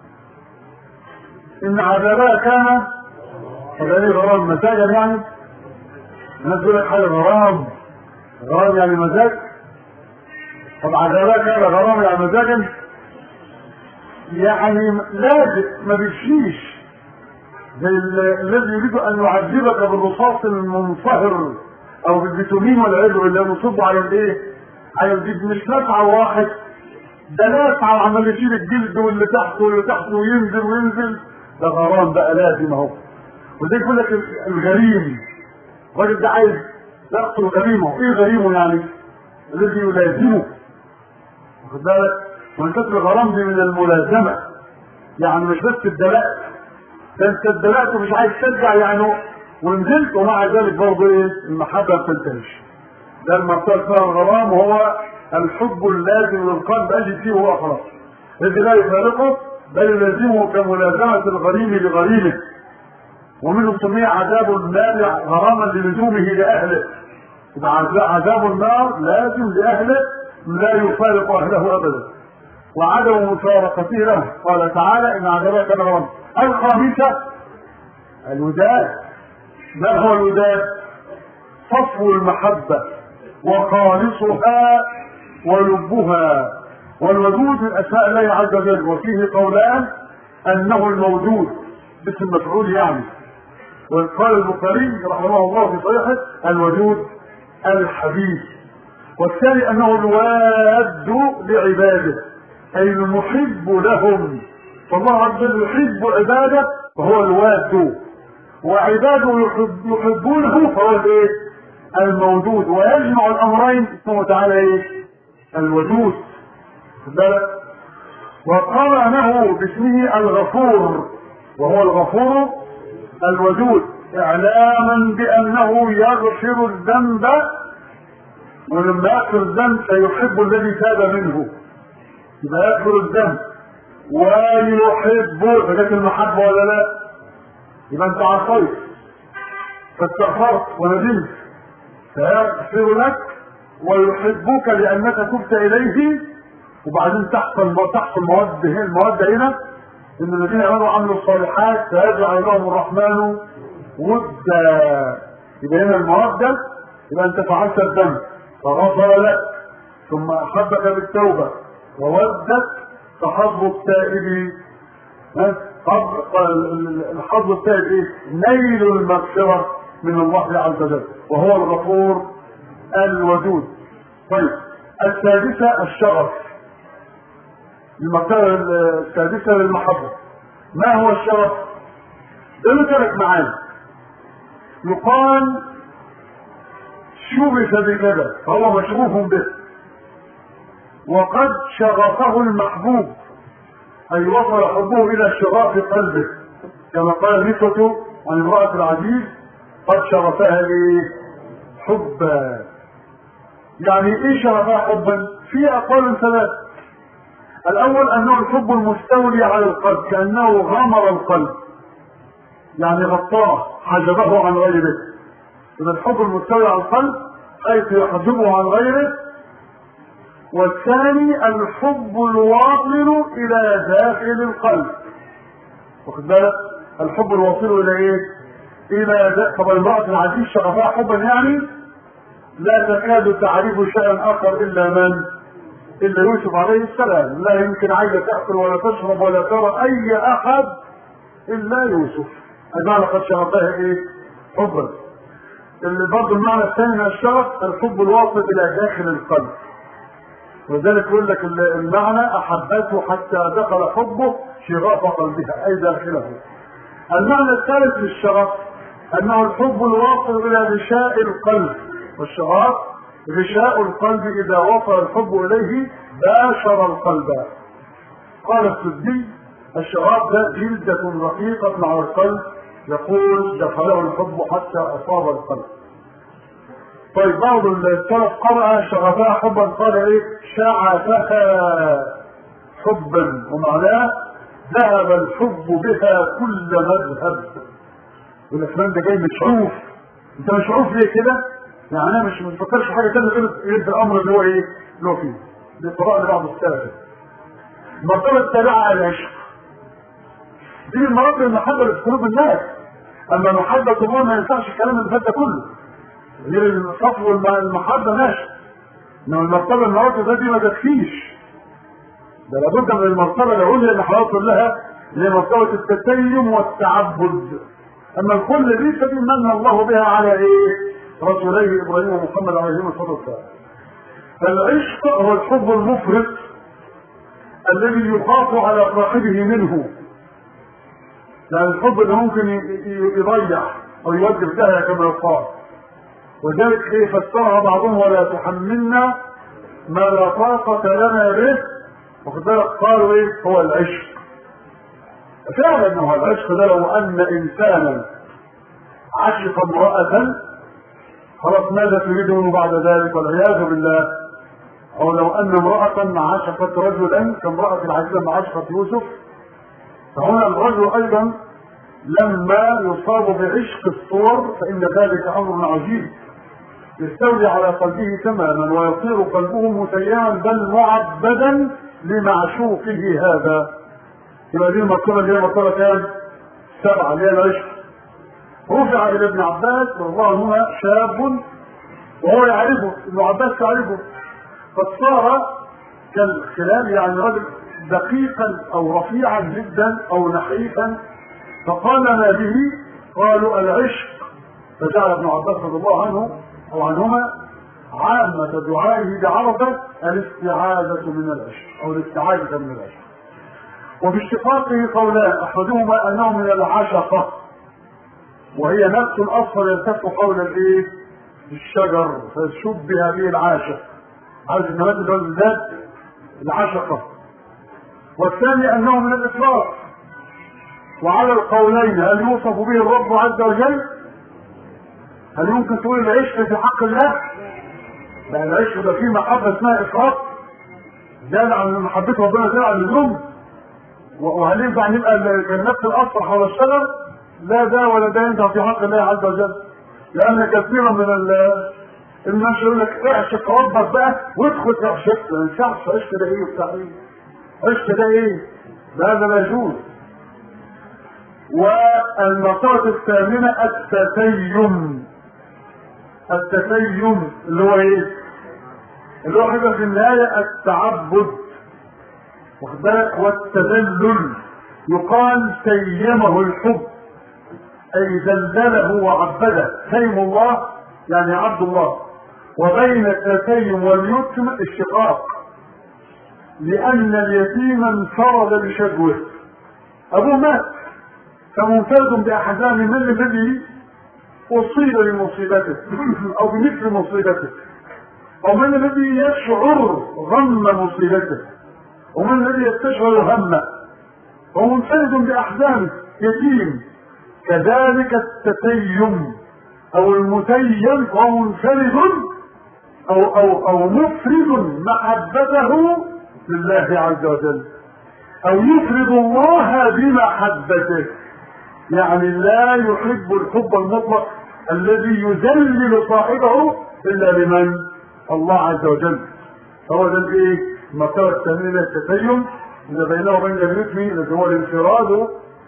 إن عذابها كان فده غرام مزاجا يعني الناس تقول لك حاجه غرام غرام يعني مزاج طب عذابها كان غرام يعني مزاجا يعني لازم ما بيمشيش زي الذي يريد ان يعذبك بالرصاص المنصهر او بالبتومين والعياذ بالله نصب على الايه؟ على الجلد مش نفعه واحد ده نفعه عمال يشيل الجلد واللي تحته واللي تحته وينزل وينزل ده غرام بقى لازم اهو وزي يقول لك الغريم الراجل ده عايز يقتل غريمه ايه غريمه يعني؟ الذي يلازمه واخد بالك؟ وانتهت الغرام دي من الملازمه يعني مش بس الدلاء ده انت اتدلقت ومش عايز ترجع يعني ونزلت ومع ذلك برضه ايه المحبه ما بتنتهيش ده المرتبه اسمها الغرام وهو الحب اللازم للقلب اجد فيه هو خلاص الذي لا يفارقه بل يلازمه كملازمه الغريم لغريمه ومنه سمي عذاب النار غراما للزومه لاهله عذاب النار لازم لاهله لا يفارق اهله ابدا وعدم مفارقته له قال تعالى ان عذابك كان غراما الخامسه الوداد ما هو الوداد صفو المحبه وخالصها ولبها والوجود من اسماء الله عز وجل وفيه قولان انه الموجود باسم مفعول يعني وقال البخاري رحمه الله في صحيحه الوجود الحبيب والثاني انه الواد لعباده اي المحب لهم فالله عز وجل يحب عباده فهو الواد وعباده يحب يحبونه فهو الايه؟ الموجود ويجمع الامرين اسمه تعالى ايه؟ الوجود بالك وقرنه باسمه الغفور وهو الغفور الوجود اعلاما بانه يغفر الذنب ولما يغفر الذنب فيحب الذي تاب منه يبقى يغفر الذنب ويحب فجت المحبه ولا لا؟ يبقى انت عصيت فاستغفرت وندمت فيغفر لك ويحبك لانك تبت اليه وبعدين تحصل تحصل مواد هنا المواد هنا ان الذين امنوا وعملوا الصالحات سيجعل لهم الرحمن ودا يبقى هنا الموده يبقى انت فعلت الذنب فغفر لك ثم احبك بالتوبه وودك كحظ التائب الحظ التائب ايه؟ نيل المغفره من الله عز وجل وهو الغفور الودود طيب السادسه الشغف المرتبة السادسة للمحبة ما هو الشرف؟ ده له ثلاث معاني يقال شغف بكذا فهو مشغوف به وقد شغفه المحبوب أي وصل حبه إلى شغاف قلبه كما قال نسوة عن امرأة العزيز قد شغفها لي حبا يعني ايه شغفها حبا؟ في أقوال ثلاثة الاول انه الحب المستولي على القلب كانه غمر القلب يعني غطاه حجبه عن غيره اذا الحب المستولي على القلب حيث يحجبه عن غيره والثاني الحب الواصل الى داخل القلب واخد بالك الحب الواصل الى ايه الى دا... طب المرأة العزيز شغفها حبا يعني لا تكاد تعرف شيئا اخر الا من الا يوسف عليه السلام لا يمكن عايزه تاكل ولا تشرب ولا ترى اي احد الا يوسف المعنى قد شغفها ايه؟ حبا اللي برضه المعنى الثاني من الشغف الحب الواصل الى داخل القلب ولذلك يقول لك المعنى احبته حتى دخل حبه شغاف قلبها اي داخله المعنى الثالث للشغف انه الحب الواصل الى غشاء القلب والشغف غشاء القلب اذا وصل الحب اليه باشر القلب قال السدي الشغف ده جلدة رقيقة مع القلب يقول دخله الحب حتى اصاب القلب طيب بعض السلف قرأ شغفها حبا قال ايه شعفها حبا ومعناه ذهب الحب بها كل مذهب والافلام ده جاي مشعوف انت مشعوف ليه كده يعني انا مش مفكرش حاجه ثانيه غير الامر اللي هو ايه اللي هو فيه دي قراءه لبعض السلف المرتبه التابعه العشق دي من مراتب المحبه اللي في قلوب الناس اما محبه الله ما ينفعش الكلام اللي فات ده كله غير الصفو والمحبه ماشي انما المرتبه المراتب دي ما تكفيش ده لابد من المرتبه العليا اللي هيوصل لها اللي هي مرتبه التتيم والتعبد اما الكل دي فدي من الله بها على ايه؟ رسوليه ابراهيم ومحمد عليهما الصلاه والسلام. العشق هو الحب المفرط الذي يخاف على صاحبه منه. يعني الحب اللي ممكن يضيع او يودي في داهيه كما يقال. وذلك ايه فسرها بعضهم ولا تحملنا ما لا طاقة لنا به وخد بالك قالوا ايه هو العشق فعلا هو العشق ده لو ان انسانا عشق امرأة خلاص ماذا تريد منه بعد ذلك والعياذ بالله او لو ان امرأة عشقت رجلا كامرأة العزيزة لما عشقت يوسف فهنا الرجل ايضا لما يصاب بعشق الصور فان ذلك امر عجيب يستولي على قلبه تماما ويصير قلبه مسيعا بل معبدا لمعشوقه هذا يبقى دي المرتبه اللي هي مرتبه كام؟ سبعه اللي هي العشق رفع الى ابن عباس رضي الله عنهما شاب وهو يعرفه ابن عباس يعرفه قد صار كالخلال يعني رجل دقيقا او رفيعا جدا او نحيفا فقال ما به قالوا العشق فجعل ابن عباس رضي الله عنه او عنهما عامة دعائه بعرفة الاستعاذة من العشق او الاستعاذة من العشق وفي اشتقاقه قولان احدهما انه من العشقة وهي نفس الاصفر يلتف قول الايه الشجر فشبه به العاشق عارف النبات اللي هو بالذات العشقة والثاني انه من الافراط وعلى القولين هل يوصف به الرب عز وجل هل يمكن تقول العشق في حق الله لا العشق ده فيه محبة اسمها افراط زاد عن محبة ربنا زاد عن اللزوم وهل ينفع نبقى كالنفس الاصفر حول الشجر لا ده ولا ده ينفع في حق الله عز وجل لان كثيرا من الناس يقول لك اعشق ربك بقى وادخل اعشق ما ينفعش عشق ده ايه وبتاع ايه عشق ده ايه ده هذا لا يجوز والمرتبة الثامنة التتيم التتيم اللي هو ايه؟ اللي هو حاجة في النهاية التعبد واخد بالك والتذلل يقال تيمه الحب اي ذلله وعبده تيم الله يعني عبد الله وبين التتيم واليتم الشقاق لان اليتيم انفرد بشجوه ابوه مات فمنفرد باحزان من الذي اصيب بمصيبته او بمثل مصيبته او من الذي يشعر غم مصيبته ومن الذي يستشعر همه ومنفرد باحزانه يتيم كذلك التتيم او المتيم هو منفرد او او او مفرد محبته لله عز وجل او يفرد الله بمحبته يعني لا يحب الحب المطلق الذي يذلل صاحبه الا لمن الله عز وجل هو ده الايه المرتبه الثانيه التتيم اللي بينه وبين الرسم الذي هو الانفراد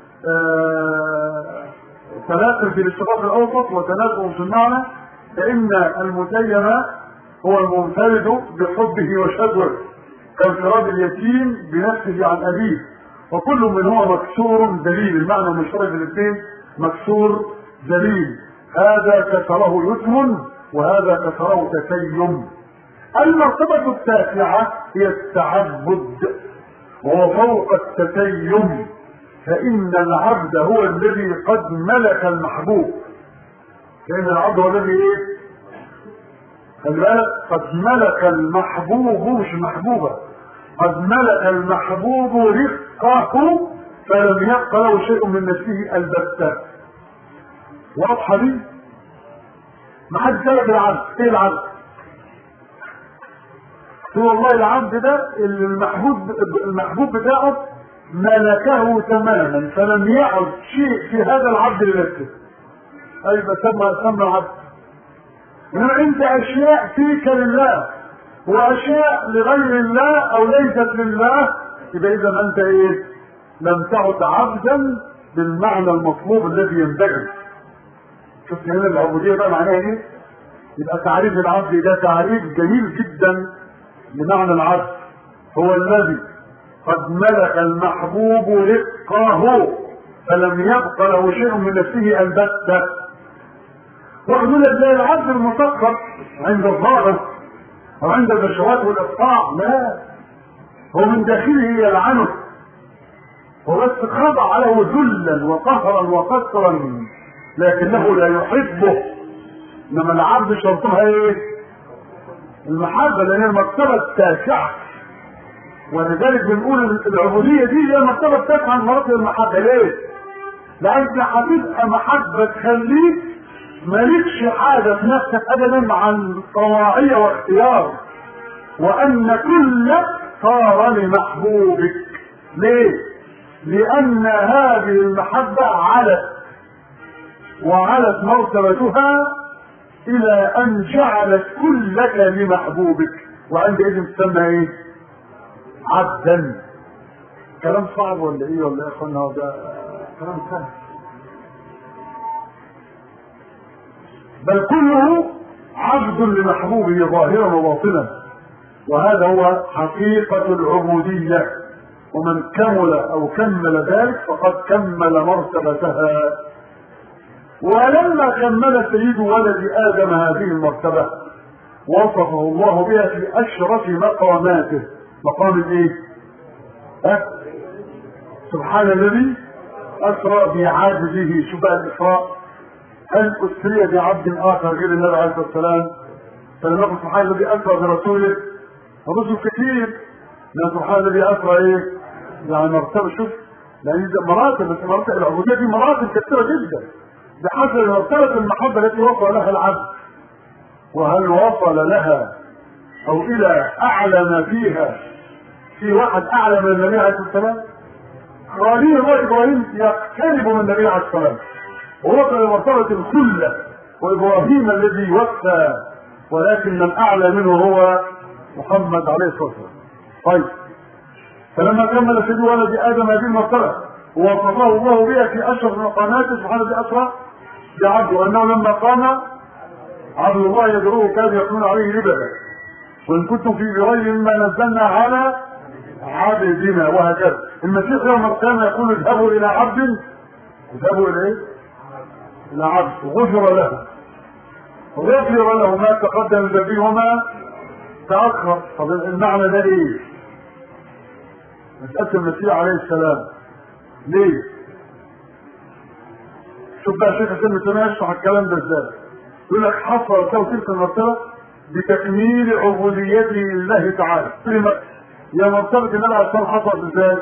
تناقل في الاشتقاق الاوسط وتناقل في المعنى فان المتيم هو المنفرد بحبه وشجره كانفراد اليتيم بنفسه عن ابيه وكل منهما مكسور دليل المعنى مشترك الاثنين مكسور ذليل هذا كسره يتم وهذا كسره تسيم المرتبة التاسعة هي التعبد وهو فوق التسيم فإن العبد هو الذي قد ملك المحبوب فإن العبد هو الذي إيه؟ خلي بالك قد ملك المحبوب مش محبوبة قد ملك المحبوب رفقه فلم يبق له شيء من نفسه البتة واضحة دي؟ ما حد سأل العبد ايه العبد؟ والله العبد ده المحبوب المحبوب بتاعه ملكه تماما فلم يعد شيء في هذا العبد لنفسه اي سمى سمى العبد انما انت اشياء فيك لله واشياء لغير الله او ليست لله يبقى اذا انت ايه لم تعد عبدا بالمعنى المطلوب الذي ينبغي شفت هنا العبوديه بقى معناها ايه يبقى تعريف العبد ده تعريف جميل جدا لمعنى العبد هو الذي قد ملك المحبوب رقه فلم يبق له شيء من نفسه البتة وحدود زي العبد المسخر عند الظاهر او عند البشوات والاقطاع لا هو من داخله يلعنه هو بس خضع له ذلا وقهرا وقسرا لكنه لا يحبه انما العبد شرطها ايه المحبه لان هي المرتبه التاسعه ولذلك بنقول العبوديه دي هي المرتبه التاسعه من مراتب المحبه ليه؟ لان هتبقى محبه تخليك مالكش حاجه في نفسك ابدا عن طواعيه واختيار وان كلك صار لمحبوبك ليه؟ لان هذه المحبه علت وعلت مرتبتها الى ان جعلت كلك لمحبوبك وعندئذ تسمى ايه عبدا كلام صعب ولا ايه ولا ايه يا اخوانا ده كلام سهل بل كله عبد لمحبوبه ظاهرا وباطنا وهذا هو حقيقة العبودية ومن كمل أو كمل ذلك فقد كمل مرتبتها ولما كمل سيد ولد ادم هذه المرتبه وصفه الله بها في اشرف مقاماته مقام الايه؟ أه؟ سبحان الذي اسرى بعبده شوف بقى الاسراء هل اسري بعبد اخر غير النبي عليه الصلاه والسلام فلم يقل سبحان الذي اسرى برسوله الرسل كثير لان سبحان الذي اسرى ايه؟ يعني مرتبه شوف يعني مراتب بس مراتب العبوديه دي مراتب كثيره جدا بحسب مرتبة المحبة التي وصل لها العبد وهل وصل لها أو إلى أعلى ما فيها في واحد أعلى من النبي عليه الصلاة والسلام خليل الله إبراهيم يقترب من النبي عليه الصلاة والسلام ووصل لمرتبة الخلة وإبراهيم الذي وفى ولكن من أعلى منه هو محمد عليه الصلاة والسلام طيب فلما كمل سيد ولد آدم هذه المرتبة ووصفه الله بها في اشهر مقاماته سبحانه باسرى بعبده انه لما قام عبد الله يدعوه كان يكون عليه لبدا وان كنتم في غير مما نزلنا على عبدنا وهكذا المسيح يوم القيامه يقول اذهبوا الى عبد اذهبوا الى ايه؟ الى عبد غفر له غفر له ما تقدم من ذنبه وما تاخر طب المعنى ده ايه؟ مساله المسيح عليه السلام ليه؟ شوف بقى شيخ حسين بن يشرح الكلام ده ازاي؟ يقول لك حصل له تلك المرتبه بتكميل عبوديته لله تعالى. يا مرتبه النبي عليه الصلاه حصلت ازاي؟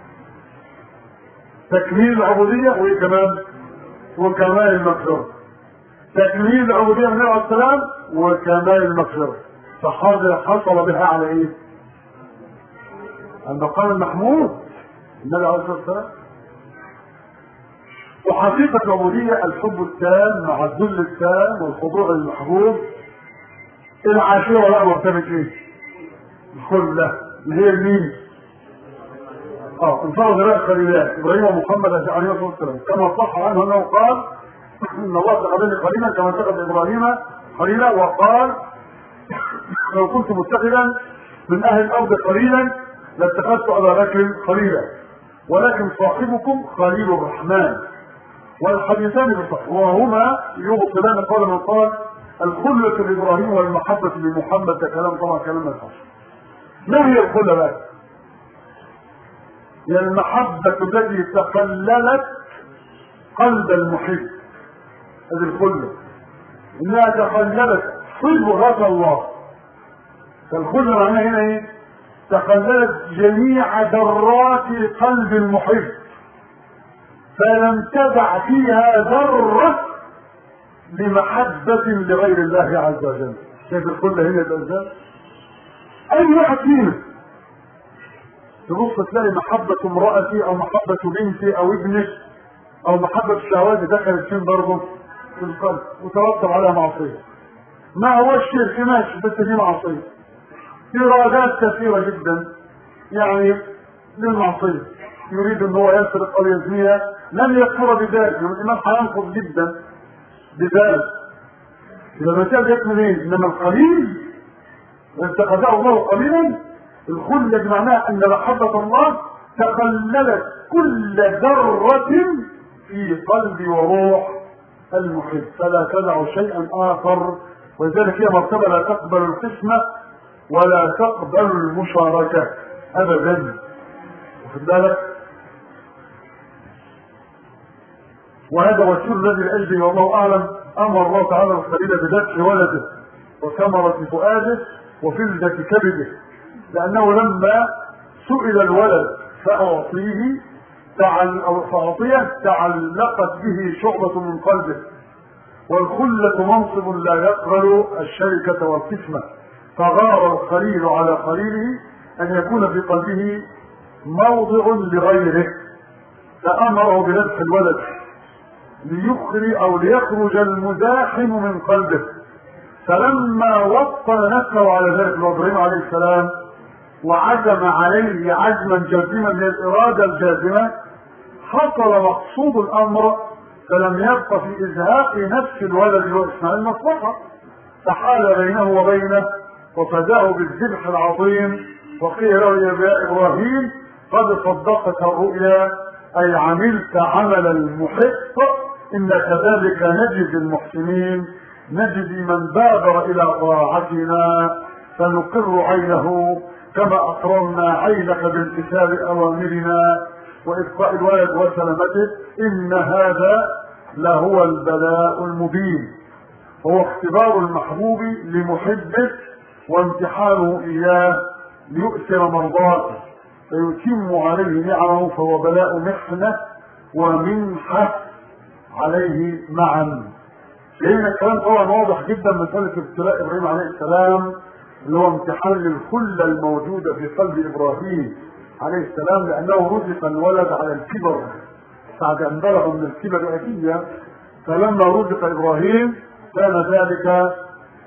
تكميل العبوديه وايه كمان؟ وكمال المغفره. تكميل العبوديه من النبي عليه السلام وكمال المغفره. فحصل بها على ايه؟ المقام المحمود النبي عليه الصلاه والسلام وحقيقة العبودية الحب التام مع الذل التام والخضوع للمحبوب العاشرة بقى مرتبة ايه؟ الخلة اللي هي مين؟ اه انصار غير خليلات ابراهيم ومحمد عليه الصلاة والسلام كما صح عنه انه قال ان الله اتخذني خليلا كما اتخذ ابراهيم خليلا وقال لو كنت متخذا من اهل الارض خليلا لاتخذت ابا بكر خليلا ولكن صاحبكم خليل الرحمن والحديثان بصحيح وهما يبطلان قول من قال الخلة لابراهيم والمحبة لمحمد ده كلام طبعا كلام ما ما هي الخلة بقى؟ هي المحبة التي تخللت قلب المحب هذه الخلة انها تخللت صبغة الله فالخلة معناها هنا ايه؟ تخللت جميع ذرات قلب المحب فلم تدع فيها ذرة لمحبة لغير الله عز وجل شايف الخلة هنا الأنسان أي واحد فينا تبص تلاقي محبة امرأتي أو محبة بنتي أو ابنك أو محبة الشهوات دخلت فين برضه في القلب وترتب عليها معصية ما هو الشرك ماشي بس دي معصية إرادات كثيرة جدا يعني للمعصية يريد ان هو يسرق او يزنيها لن يكفر بذلك الإيمان هينقض جدا بذلك إذا المسائل جت منين؟ إنما القليل واتخذه الله قليلا الخلة معناها أن محبة الله تخللت كل ذرة في قلب وروح المحب فلا تدع شيئا آخر ولذلك هي مرتبة لا تقبل القسمة ولا تقبل المشاركة أبدا واخد بالك وهذا هو السر الذي لاجله والله اعلم امر الله تعالى الخليل بذبح ولده وثمرة فؤاده وفلذة كبده لانه لما سئل الولد فاعطيه تعل او فاعطيه تعلقت به شعبة من قلبه والخلة منصب لا يقبل الشركة والقسمة فغار الخليل على خليله ان يكون في قلبه موضع لغيره فامره بذبح الولد ليخرج او ليخرج المزاحم من قلبه فلما وطن نفسه على ذلك ابراهيم عليه السلام وعزم عليه عزما جازما من الاراده الجازمه حصل مقصود الامر فلم يبق في ازهاق نفس الولد واسماعيل مصلحه فحال بينه وبينه وفداه بالذبح العظيم وقيل له يا ابراهيم قد صدقت الرؤيا اي عملت عمل المحق إن كذلك نجد المحسنين نجد من بادر إلى طاعتنا فنقر عينه كما أقررنا عينك بامتثال أوامرنا وإبقاء الولد وسلامته إن هذا لهو البلاء المبين هو اختبار المحبوب لمحبه وامتحانه إياه ليؤثر مرضاته فيتم عليه نعمه فهو بلاء محنة ومنحة عليه معا لان الكلام طبعا واضح جدا مساله ابتلاء ابراهيم عليه السلام اللي هو امتحان للخله الموجوده في قلب ابراهيم عليه السلام لانه رزق الولد على الكبر بعد ان بلغ من الكبر اتيا فلما رزق ابراهيم كان ذلك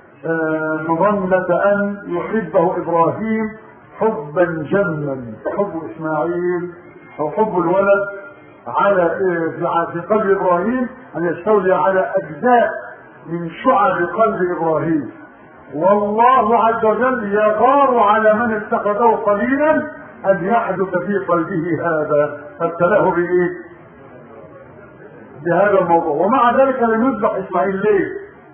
مظنة ان يحبه ابراهيم حبا جما حب اسماعيل او حب الولد على في قلب ابراهيم ان يستولي على اجزاء من شعب قلب ابراهيم والله عز وجل يغار على من اتخذه قليلا ان يحدث في قلبه هذا فابتلاه بايه؟ بهذا الموضوع ومع ذلك لم يذبح اسماعيل ليه؟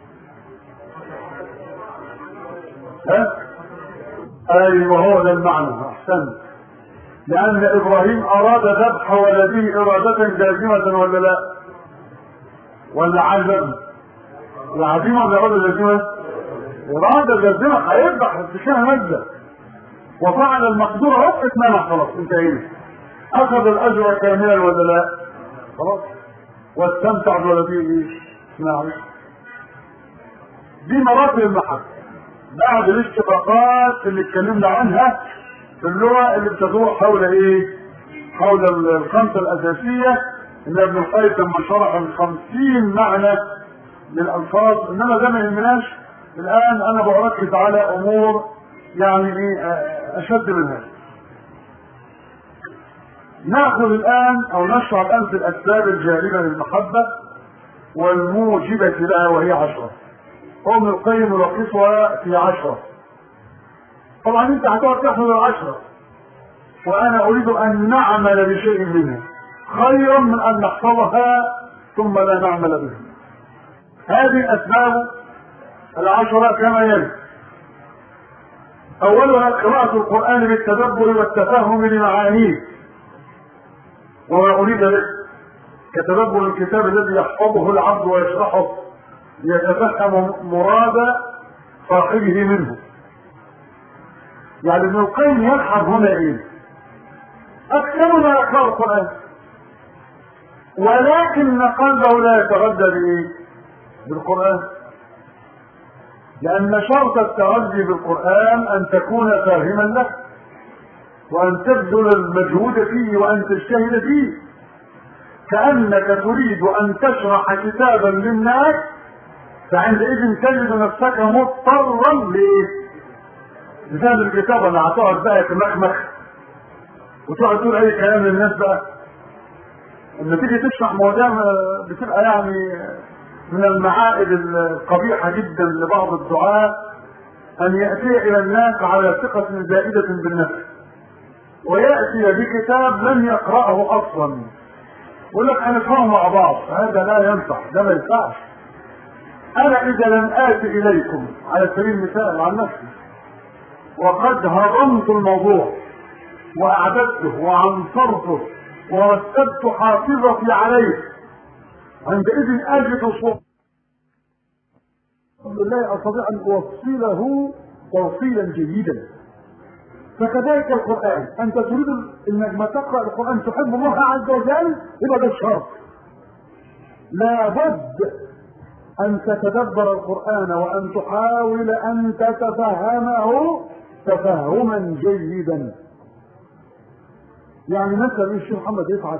ها؟ ايوه هو ده المعنى احسنت لأن إبراهيم أراد ذبح ولده إرادة جازمة ولا لا؟ ولا عزم؟ العزيمة ولا إرادة جازمة؟ إرادة جازمة هيذبح بشيء مجد وفعل المقدور اهو اتمنع خلاص انتهينا أخذ الأجر كاملا ولا لا؟ خلاص واستمتع بولده إيه؟ نعم دي مراتب المحبة بعد الاشتقاقات اللي اتكلمنا عنها في اللغة اللي بتدور حول ايه؟ حول الخمسة الأساسية اللي ابن القيم لما شرح الخمسين معنى للألفاظ إنما ده ما يهمناش الآن أنا بركز على أمور يعني ايه أشد من هذا. ناخذ الآن أو نشرح الآن في الأسباب الجالبة للمحبة والموجبة لها وهي عشرة. ابن القيم يلخصها في عشرة. طبعا انت هتقعد تحفظ العشرة وانا اريد ان نعمل بشيء منها خيرا من ان نحفظها ثم لا نعمل به هذه الاسباب العشره كما يلي اولها قراءه القران بالتدبر والتفهم لمعانيه وما اريد به كتدبر الكتاب الذي يحفظه العبد ويشرحه ليتفهم مراد صاحبه منه يعني ابن القيم يلحظ هنا ايه اكثر ما يقرا القران ولكن قلبه لا يتغذى بايه بالقران لان شرط التغذي بالقران ان تكون فاهما له وان تبذل المجهود فيه وان تجتهد فيه كانك تريد ان تشرح كتابا للناس فعندئذ تجد نفسك مضطرا لايه؟ لفهم الكتاب اللي هتقعد بقى تمخمخ وتقعد تقول اي كلام للناس بقى لما تيجي تشرح مواضيع بتبقى يعني من المعائب القبيحة جدا لبعض الدعاة أن يأتي إلى الناس على ثقة زائدة بالنفس ويأتي بكتاب لم يقرأه أصلا يقول لك هنفهمه مع بعض هذا لا ينفع ده ما ينفعش أنا إذا لم آتي إليكم على سبيل المثال عن نفسي وقد هضمت الموضوع وأعددته وعنصرته ورتبت حافظتي عليه عندئذ أجد صوت الحمد لله أستطيع أن أوصله توصيلا جيدا فكذلك القرآن أنت تريد أنك ما تقرأ القرآن تحب الله عز وجل يبقى ده الشرط لابد أن تتدبر القرآن وأن تحاول أن تتفهمه تفهما جيدا يعني مثلا الشيخ محمد يسعد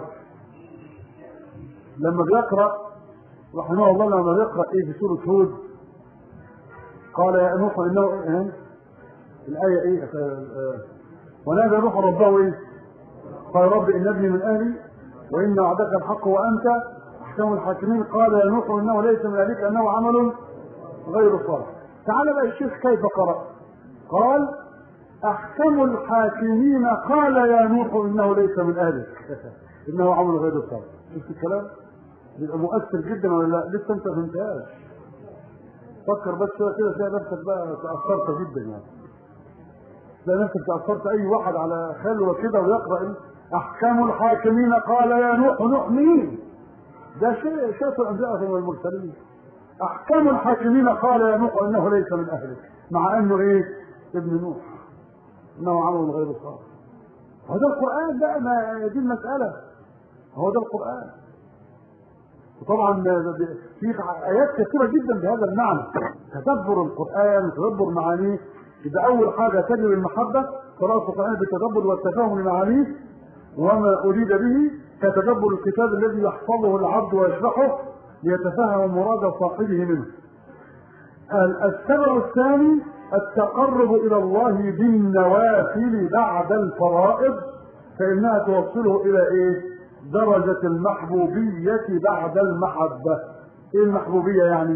لما بيقرأ رحمه الله لما بيقرأ ايه في سورة هود قال يا نوح انه إيه؟ الآية ايه ونادى نوح ربه ايه قال رب ان ابني من اهلي وان وعدك الحق وانت احكم الحاكمين قال يا نوح انه ليس من اهلك انه عمل غير صالح تعال بقى الشيخ كيف قرأ قال احكم الحاكمين قال يا نوح انه ليس من اهلك انه عمل غير صالح شفت الكلام يبقى مؤثر جدا ولا لا لسه انت ما فهمتهاش فكر بس شويه كده تلاقي نفسك بقى تاثرت جدا يعني تلاقي نفسك تاثرت اي واحد على خلوه كده ويقرا احكام الحاكمين قال يا نوح نوح مين ده شيء شيخ الانبياء والمرسلين احكام الحاكمين قال يا نوح انه ليس من اهلك مع انه ايه ابن نوح انه عمل غير صالح هو ده القران بقى ما دي المساله هو ده القران وطبعا في ايات كثيره جدا بهذا المعنى تدبر القران تدبر معانيه يبقى اول حاجه تجد المحبه قراءه القران بالتدبر والتفاهم لمعانيه وما اريد به كتدبر الكتاب الذي يحفظه العبد ويشرحه ليتفهم مراد صاحبه منه السبب الثاني التقرب الى الله بالنوافل بعد الفرائض فانها توصله الى ايه درجة المحبوبية بعد المحبة ايه المحبوبية يعني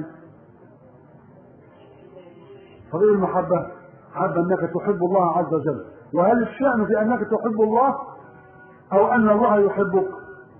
طب ايه المحبة حب انك تحب الله عز وجل وهل الشأن في انك تحب الله او ان الله يحبك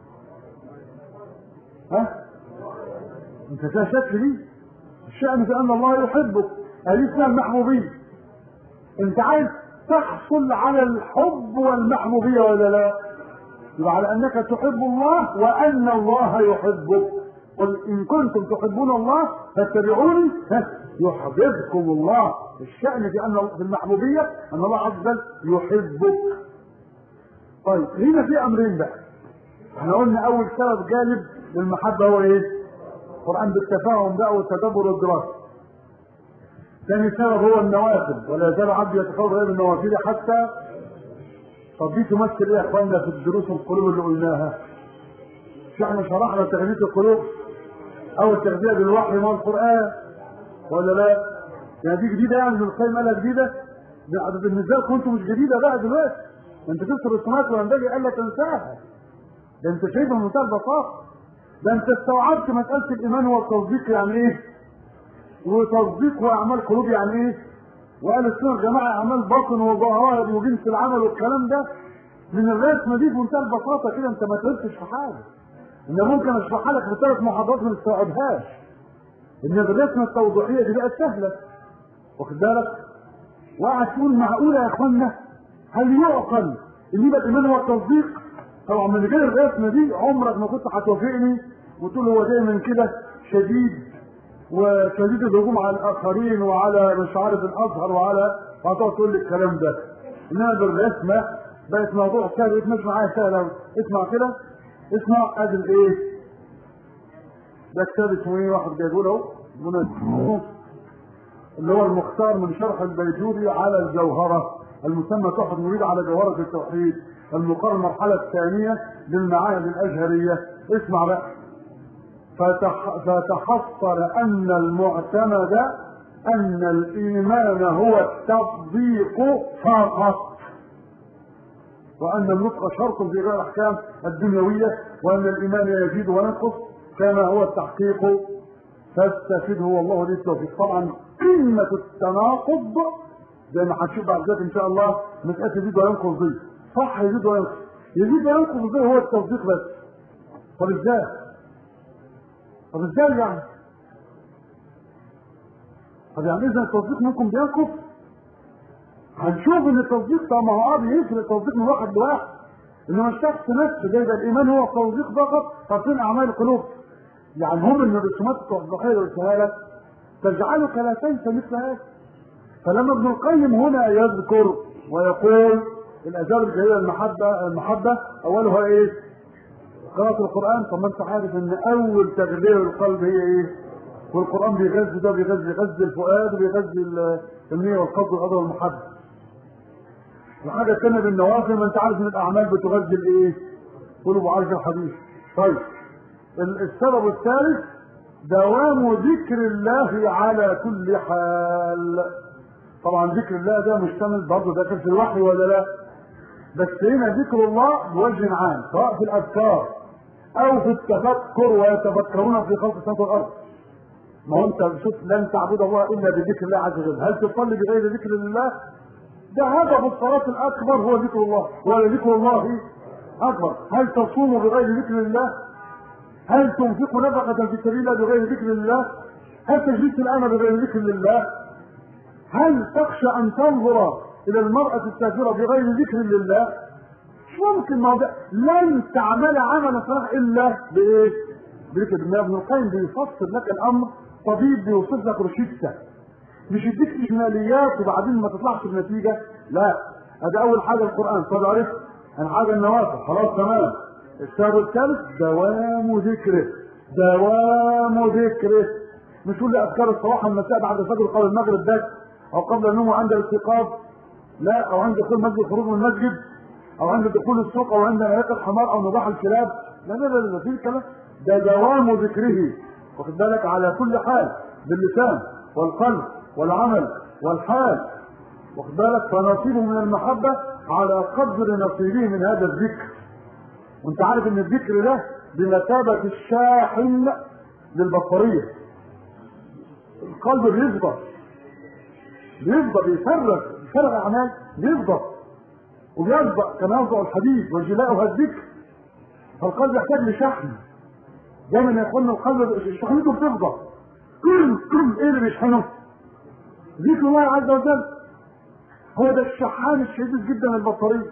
ها انت فيها شك دي الشأن في ان الله يحبك هذه اسمها المحبوبية انت عايز تحصل على الحب والمحبوبية ولا لا يبقى على انك تحب الله وان الله يحبك قل ان كنتم تحبون الله فاتبعوني يحببكم الله الشأن في ان في المحبوبية ان الله عز وجل يحبك طيب هنا في امرين بقى احنا قلنا اول سبب جالب للمحبة هو ايه القرآن بالتفاهم بقى والتدبر والدراسة ثاني سبب هو النوافل ولا يزال عبد يتقرب الى النوافل حتى طب دي تمثل ايه يا اخوانا في الدروس القلوب اللي قلناها مش احنا شرحنا تغذية القلوب او التغذية بالوحي مع القرآن ولا لا يعني دي جديدة يعني ابن القيم قالها جديدة بالنسبة لكم انتوا مش جديدة بقى دلوقتي ده انت تكسر السماوات والانبياء قال لك انساها ده انت شايفها بمنتهى البساطة ده انت استوعبت مسألة الايمان والتصديق يعني ايه وتصديق واعمال قلوب يعني ايه وقال السنة الجماعة أعمال باطن وظواهر وجنس العمل والكلام ده من الرسمة دي بمنتهى البساطة كده أنت ما تلبسش في حاجة ان ممكن اشرحها لك في ثلاث محاضرات ما تستوعبهاش ان الرسمه التوضيحيه دي بقت سهله واخد بالك وقعد تقول معقوله يا اخوانا هل يعقل ان يبقى الايمان هو التصديق طبعا من غير الرسمه دي عمرك ما كنت هتوافقني وتقول هو دايما كده شديد وشديد الهجوم على الاخرين وعلى مش عارف الازهر وعلى وهتقعد تقول لي الكلام ده انما بالرسمه بقت موضوع سهل اسمع معايا سهل أوي. اسمع كده اسمع ادي الايه ده كتاب اسمه ايه واحد جايبه له منى اللي هو المختار من شرح البيجوري على الجوهرة المسمى تحفة المريد على جوهرة التوحيد المقارنة المرحلة الثانية للمعاهد الأزهرية اسمع بقى فتح فتحصل أن المعتمد أن الإيمان هو التصديق فقط وأن النطق شرط في غير الأحكام الدنيوية وأن الإيمان يزيد وينقص كما هو التحقيق فاستفده والله لي التوفيق طبعا قمة التناقض زي ما هنشوف بعد ذلك إن شاء الله مسألة يزيد وينقص دي صح يزيد وينقص يزيد وينقص دي هو التصديق بس طب ازاي؟ طب ازاي يعني؟ طب يعني اذا التصديق ممكن بينقص هنشوف ان التصديق طب ما هو اه بيفرق التصديق من واحد لواحد انما الشخص نفسه ده يبقى الايمان هو التصديق فقط طب فين اعمال القلوب؟ يعني هم من الرسومات التوضيحيه اللي قلتها لك تجعلك لا تنسى مثل هذا فلما ابن القيم هنا يذكر ويقول الاسباب الجليله المحبه المحبه اولها ايه؟ قراءة القرآن طب ما انت عارف ان اول تغذية القلب هي ايه؟ والقرآن بيغذي ده بيغذي بيغذي الفؤاد وبيغذي النية والقصد والغضب والمحبة. الحاجة الثانية بالنوافل ما انت عارف ان الاعمال بتغذي الايه؟ قلوب عرش الحديث. طيب السبب الثالث دوام ذكر الله على كل حال. طبعا ذكر الله ده مشتمل برضه داخل في الوحي ولا لا؟ بس هنا ذكر الله بوجه عام سواء في الاذكار او في التفكر ويتفكرون في خلق السماوات والارض ما هو انت شوف لن تعبد الله الا بذكر الله عز وجل هل تصلي بغير ذكر الله ده هدف الصلاة الأكبر هو ذكر الله ولا ذكر الله أكبر هل تصوم بغير ذكر الله هل تنفق نفقة في سبيل الله بغير ذكر الله هل تجلس الآن بغير ذكر الله هل تخشى أن تنظر إلى المرأة السافرة بغير ذكر لله مش ممكن ما ده لن تعمل عمل صالح إلا بإيه؟ بذكر الله ابن القيم بيفسر لك الأمر طبيب بيوصف لك روشتة مش يديك إجماليات وبعدين ما تطلعش بنتيجة لا هذا أول حاجة القرآن طب عرفت عن حاجة النوافل خلاص تمام السبب الثالث دوام ذكره دوام ذكره مش كل أذكار الصباح والمساء بعد الفجر قبل المغرب بس أو قبل النوم وعند الاستيقاظ لا او عند دخول مسجد الخروج من المسجد او عند دخول السوق او عند نهايه الحمار او نضاح الكلاب لا لا لا لا في كلام ده دوام ذكره واخد بالك على كل حال باللسان والقلب والعمل والحال واخد بالك فنصيبه من المحبه على قدر نصيبه من هذا الذكر وانت عارف ان الذكر ده بمثابه الشاحن للبطاريه القلب بيفضى بيفضى بيفرغ فرغ اعمال بيفضى وبيفضى كما يفضى الحديد وجلاؤها الذكر فالقلب يحتاج لشحن دايما يقولنا القلب شحنته بتفضى ايه اللي بيشحنه؟ ذكر الله عز وجل هو ده الشحان الشديد جدا البطاريه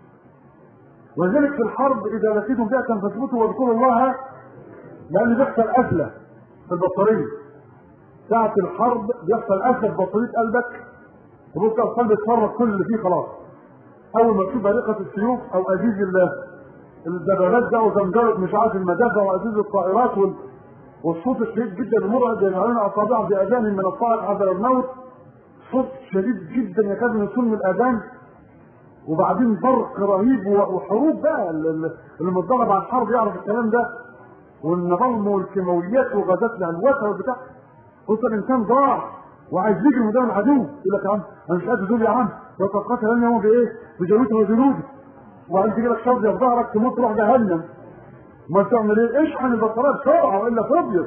ولذلك في الحرب اذا لقيتم فئه فاثبتوا واذكروا الله لان بيحصل قفله في البطاريه ساعة الحرب بيحصل قفله في بطاريه قلبك تبص القلب يتفرج كل اللي فيه خلاص اول ما تشوف بريقه السيوف او ازيز الدبابات ده وزمجره مش عارف المدافع وازيز الطائرات وال... والصوت الشديد جدا المرعب يجعلون اصابعهم باذان من الصاعق حذر الموت صوت شديد جدا يكاد يصل من الاذان وبعدين برق رهيب وحروب بقى اللي متدرب على الحرب يعرف الكلام ده والنظام والكيماويات وغازات الهلوسه والبتاع قلت الانسان ضاع وعايز يجري قدام العدو يقول لك يا عم انا مش قادر دول يا عم وتقاتل لن يوم بايه؟ بجلوده وجنوده وبعدين تجي لك شظيه في ظهرك تموت تروح جهنم ما تعمل ايه؟ اشحن البطاريه بسرعه والا تبيض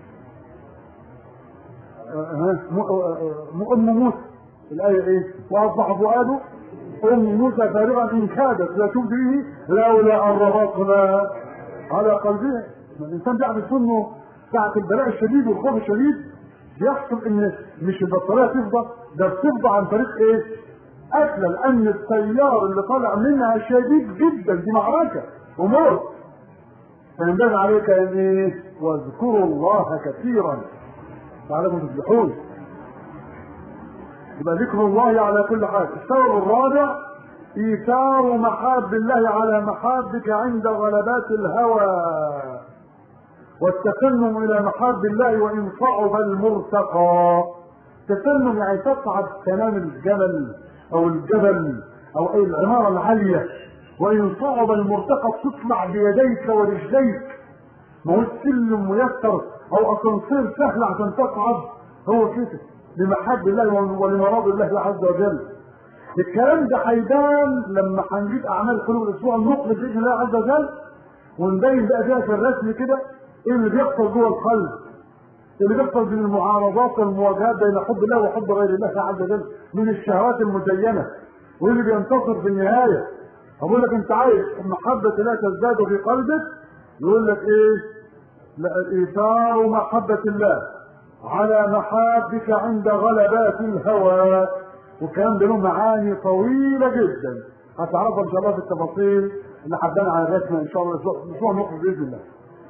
ام موسى الايه ايه؟ واصبح فؤاده ام موسى فارغا ان كادت لا تبدي لولا ان ربطنا على قلبها الانسان بيعرف انه ساعة البلاء الشديد والخوف الشديد بيحصل ان مش البطارية تفضى ده بتفضى عن طريق ايه؟ قتلة لان التيار اللي طالع منها شديد جدا دي معركة وموت فينبغي عليك ان ايه؟ واذكروا الله كثيرا لعلكم تفلحون يبقى ذكر الله على كل حال السبب الرابع ايثار محاب الله على محابك عند غلبات الهوى والتسنم الى محاب الله وان صعب المرتقى تسنم يعني تصعد كلام الجبل او الجبل او اي العماره العاليه وان صعب المرتقى تطلع بيديك ورجليك ما هو السلم ميسر او اسانسير سهل عشان تصعد هو كده لمحب الله ولمراد الله عز وجل الكلام ده هيبان لما هنجيب اعمال قلوب الاسبوع المقبل باذن الله عز وجل ونبين بقى فيها في الرسم كده ايه اللي بيحصل جوه القلب اللي بيحصل بين المعارضات والمواجهات بين حب الله وحب غير الله عز وجل من الشهوات المزينه وايه اللي بينتصر في النهايه اقول لك انت عايز محبه الله تزداد في قلبك يقول لك ايه لا ايثار محبه الله على محابك عند غلبات الهوى والكلام ده له معاني طويله جدا هتعرفها ان شاء الله في التفاصيل اللي حدنا على الرسمه ان شاء الله الاسبوع المقبل باذن الله.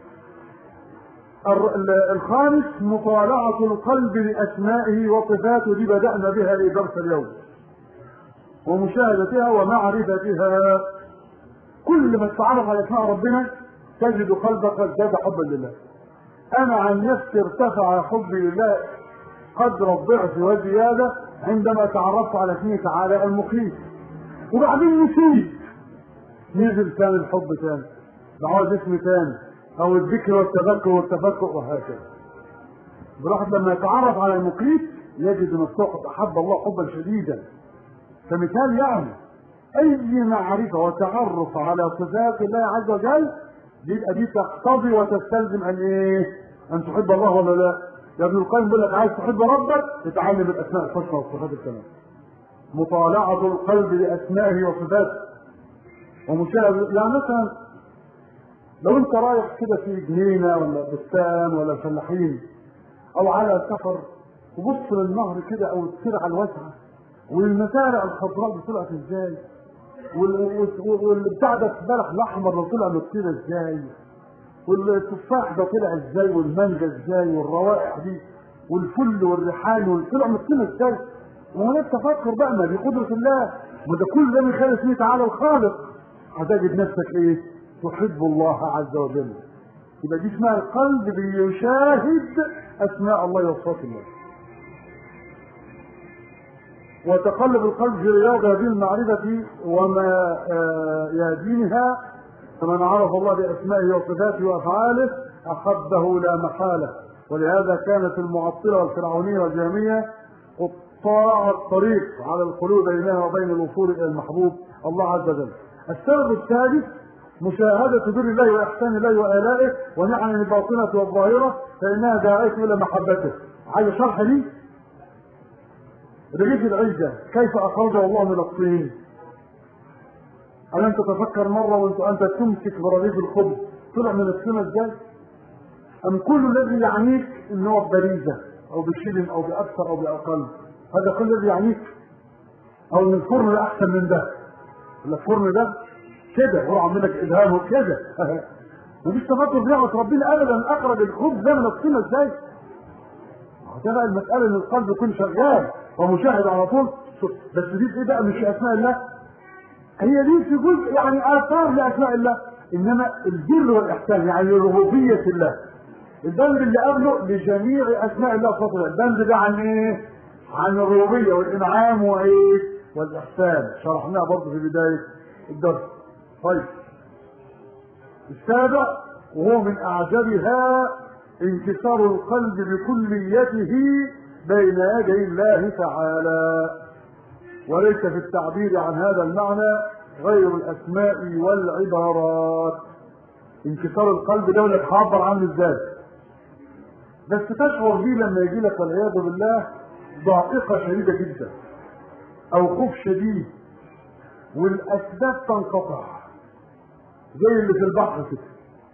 الخامس مطالعة القلب لأسمائه وصفاته دي بدأنا بها لدرس اليوم ومشاهدتها ومعرفتها كل ما تتعرف على أسماء ربنا تجد قلبك ازداد حبا لله أنا عن نفسي ارتفع حبي لله قدر الضعف وزيادة عندما تعرفت على اسمه تعالى المخيف وبعدين نسيت نزل ثاني الحب ثاني عاوز اسم ثاني او الذكر والتذكر والتفكر وهكذا الواحد لما يتعرف على المقيت يجد نفسه احب الله حبا شديدا كمثال يعني اي معرفه وتعرف على صفات الله عز وجل يبقى دي تقتضي وتستلزم ان ايه؟ ان تحب الله ولا لا؟ يا ابن القيم بيقول لك عايز تحب ربك تتعلم الاسماء الحسنى والصفات الكلام. مطالعة القلب لاسمائه وصفاته. ومشاهدة يعني مثلا لو انت رايح كده في جنينه ولا بستان ولا فلاحين او على سفر وبص للنهر كده او الترعه الواسعه والمزارع الخضراء دي طلعت ازاي والبتاع ده البلح الاحمر ده طلع مطير ازاي والتفاح ده طلع ازاي والمانجا ازاي والروائح دي والفل والريحان والطلع مطير ازاي وهو التفكر بقى ما دي قدره الله ما ده كل ده من خلال اسمه تعالى الخالق هتجد نفسك ايه تحب الله عز وجل يبقى دي اسمها القلب بيشاهد اسماء الله وصفات الله وتقلب القلب في رياض هذه المعرفة وما يهدينها فمن عرف الله بأسمائه وصفاته وأفعاله أحبه لا محالة ولهذا كانت المعطلة والفرعونية والجهمية قطاع الطريق على القلوب بينها وبين الوصول إلى المحبوب الله عز وجل السبب الثالث مشاهدة بر الله وإحسان الله وآلائه ونعمه الباطنة والظاهرة فإنها داعية إلى محبته. عايز شرح لي؟ رغيف العزة كيف أخرجه الله من الطين؟ ألم تتفكر مرة وأنت أنت تمسك برغيف الخبز طلع من الطين إزاي؟ أم كل الذي يعنيك إن هو ببريزة أو بشيل أو بأكثر أو بأقل؟ هذا كل الذي يعنيك؟ أو إن الفرن ده أحسن من ده؟ ولا الفرن ده كده هو عامل لك ابهام وكده مفيش تفكر في نعمه ربنا ابدا اخرج الخبز ده من الطينه ازاي؟ ده بقى المساله ان القلب يكون شغال ومشاهد على طول بس دي ايه بقى مش اسماء الله هي دي في جزء يعني اثار لاسماء الله انما البر والاحسان يعني ربوبيه الله البند اللي قبله لجميع اسماء الله وصفاته البند ده عن ايه؟ عن الربوبيه والانعام وايه؟ والاحسان شرحناها برضه في بدايه الدرس طيب السابع وهو من اعجبها انكسار القلب بكليته بين يدي الله تعالى وليس في التعبير عن هذا المعنى غير الاسماء والعبارات انكسار القلب ده لك هعبر عنه ازاي بس تشعر بيه لما يجي لك والعياذ بالله ضائقه شديده جدا او خوف شديد والاسباب تنقطع زي اللي في البحر كده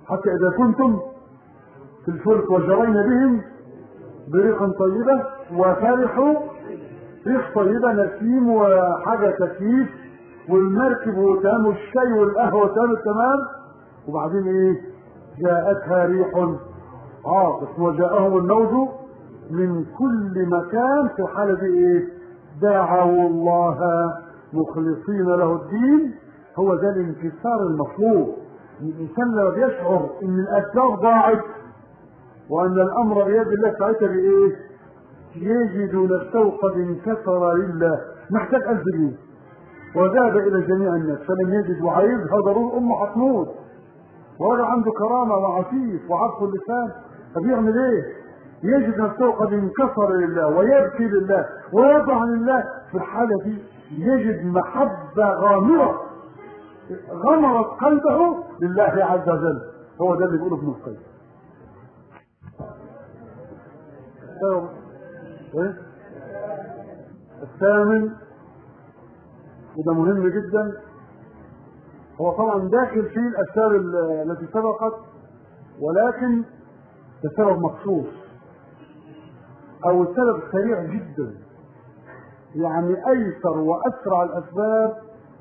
حتى إذا كنتم في الفلك وجرين بهم بريق طيبة وفرحوا ريح طيبة نسيم وحاجة تكييف والمركب وتمام الشاي والقهوة تمام التمام وبعدين ايه جاءتها ريح عاصف وجاءهم الموج من كل مكان في الحالة دي ايه دعوا الله مخلصين له الدين هو ده الانكسار المطلوب الانسان لما بيشعر ان الاسباب ضاعت وان الامر بيد الله ساعتها بايه يجد نفسه قد انكسر لله محتاج ألف جنيه وذهب إلى جميع الناس فلم يجد وعايزها ضرور أمه هتموت ورجل عنده كرامة وعفيف وعفو اللسان طب يعمل إيه؟ يجد نفسه قد انكسر لله ويبكي لله ويضع لله في الحالة دي يجد محبة غامرة غمرت قلبه لله عز وجل هو ده اللي بيقوله ابن القيم إيه؟ الثامن وده مهم جدا هو طبعا داخل فيه الاسباب التي سبقت ولكن بسبب مخصوص او السبب سريع جدا يعني ايسر واسرع الاسباب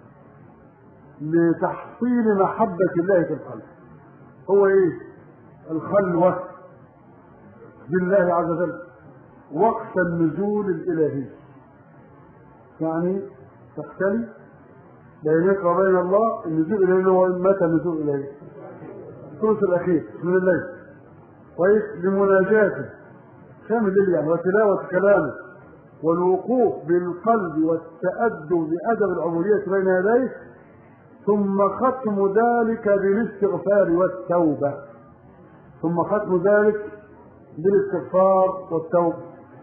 لتحصيل محبة الله في القلب هو ايه الخلوة بالله عز وجل وقت النزول الالهي يعني تختلف بينك وبين الله النزول اليه هو متى النزول اليه الثلث الاخير من الليل كويس لمناجاته شامل الليل يعني وتلاوه كلامه والوقوف بالقلب والتأدب بأدب العبودية بين يديه ثم ختم ذلك بالاستغفار والتوبة ثم ختم ذلك بالاستغفار والتوبة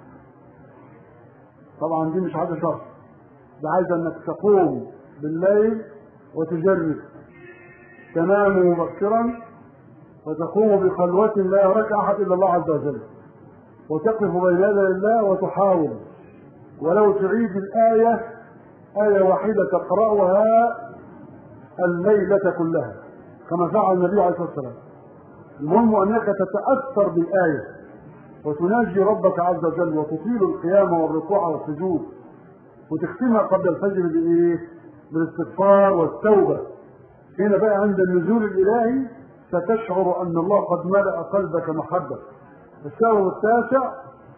طبعا دي مش حاجة شرط ده عايز انك تقوم بالليل وتجرب تنام مبكرا وتقوم بخلوة لا يراك احد الا الله عز وجل وتقف بين يدي الله وتحاول ولو تعيد الآية آية واحدة تقرأها الليلة كلها كما فعل النبي عليه الصلاة والسلام المهم أنك تتأثر بالآية وتناجي ربك عز وجل وتطيل القيام والركوع والسجود وتختمها قبل الفجر بإيه؟ بالاستغفار والتوبة هنا بقى عند النزول الإلهي ستشعر أن الله قد ملأ قلبك محبة السبب التاسع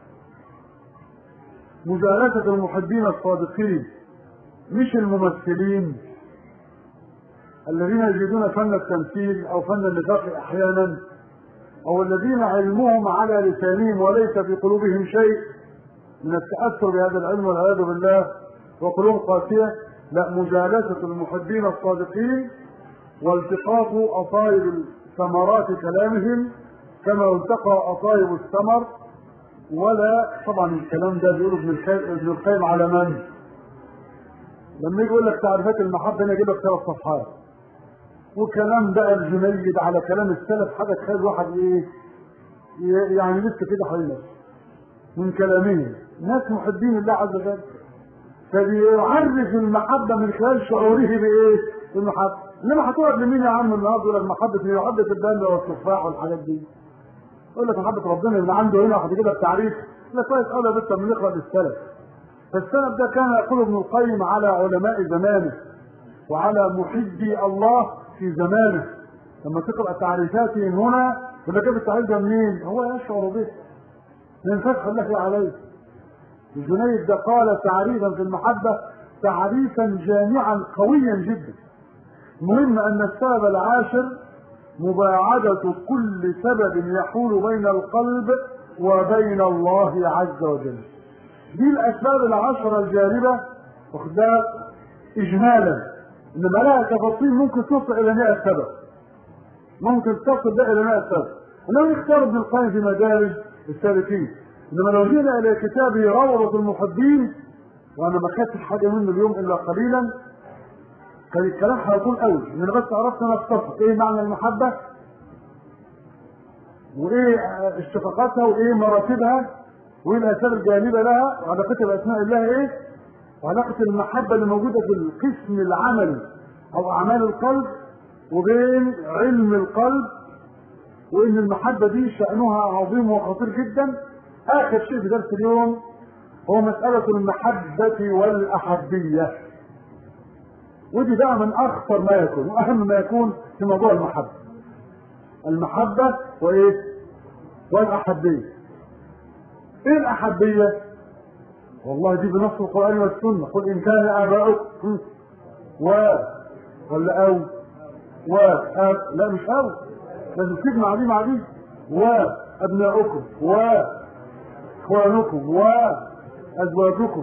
مجالسة المحبين الصادقين مش الممثلين الذين يجدون فن التمثيل او فن النفاق احيانا او الذين علمهم على لسانهم وليس في قلوبهم شيء من التاثر بهذا العلم والعياذ بالله وقلوب قاسيه لا مجالسه المحبين الصادقين والتقاط اطايب ثمرات كلامهم كما التقى اطايب الثمر ولا طبعا الكلام ده بيقوله ابن القيم ابن القيم على من؟ لما يجي يقول لك تعريفات المحبه هنا يجيب لك ثلاث صفحات وكلام بقى الجنيد على كلام السلف حاجه تخيل واحد ايه يعني لسه كده حيلة من كلامهم ناس محبين الله عز وجل فبيعرف المحبه من خلال شعوره بايه؟ بالمحبه انما هتقعد لمين يا عم النهارده يقول لك محبه مين؟ محبه الباميه والتفاح والحاجات دي يقول لك محبه ربنا اللي عنده هنا واحد يجيب لك تعريف يقول لك كويس قوي يا بس من نقرا بالسلف فالسلف ده كان يقول ابن القيم على علماء زمانه وعلى محبي الله في زمانه لما تقرا تعريفاتهم هنا يقول لك التعريف ده منين؟ هو يشعر به من فتح الله عليه الجنيد ده قال تعريفا في المحبه تعريفا جامعا قويا جدا المهم ان السبب العاشر مباعدة كل سبب يحول بين القلب وبين الله عز وجل دي الأسباب العشرة الجانبة واخدها إجمالا إنما لها تفاصيل ممكن توصل إلى 100 سبب ممكن تصل ده إلى 100 سبب إنما يختار ابن القيم في مدارج السالكين إنما لو جينا إلى كتابه روضة المحبين وأنا ما خدتش حاجة منه اليوم إلا قليلا كان الكلام هيطول قوي ان بس عرفنا نختصر ايه معنى المحبه وايه اشتقاقاتها وايه مراتبها وايه الاسباب الجانبه لها وعلاقتها باسماء الله ايه وعلاقه المحبه اللي موجوده في القسم العملي او اعمال القلب وبين علم القلب وان المحبه دي شانها عظيم وخطير جدا اخر شيء في درس اليوم هو مساله المحبه والاحبيه ودي بقى من اخطر ما يكون واهم ما يكون في موضوع المحبه المحبه وايه والاحبيه ايه الاحبيه والله دي بنص القران والسنه قل ان كان اباؤكم و ولا او و أب لا مش او لازم تجمع دي مع دي وابناؤكم واخوانكم وازواجكم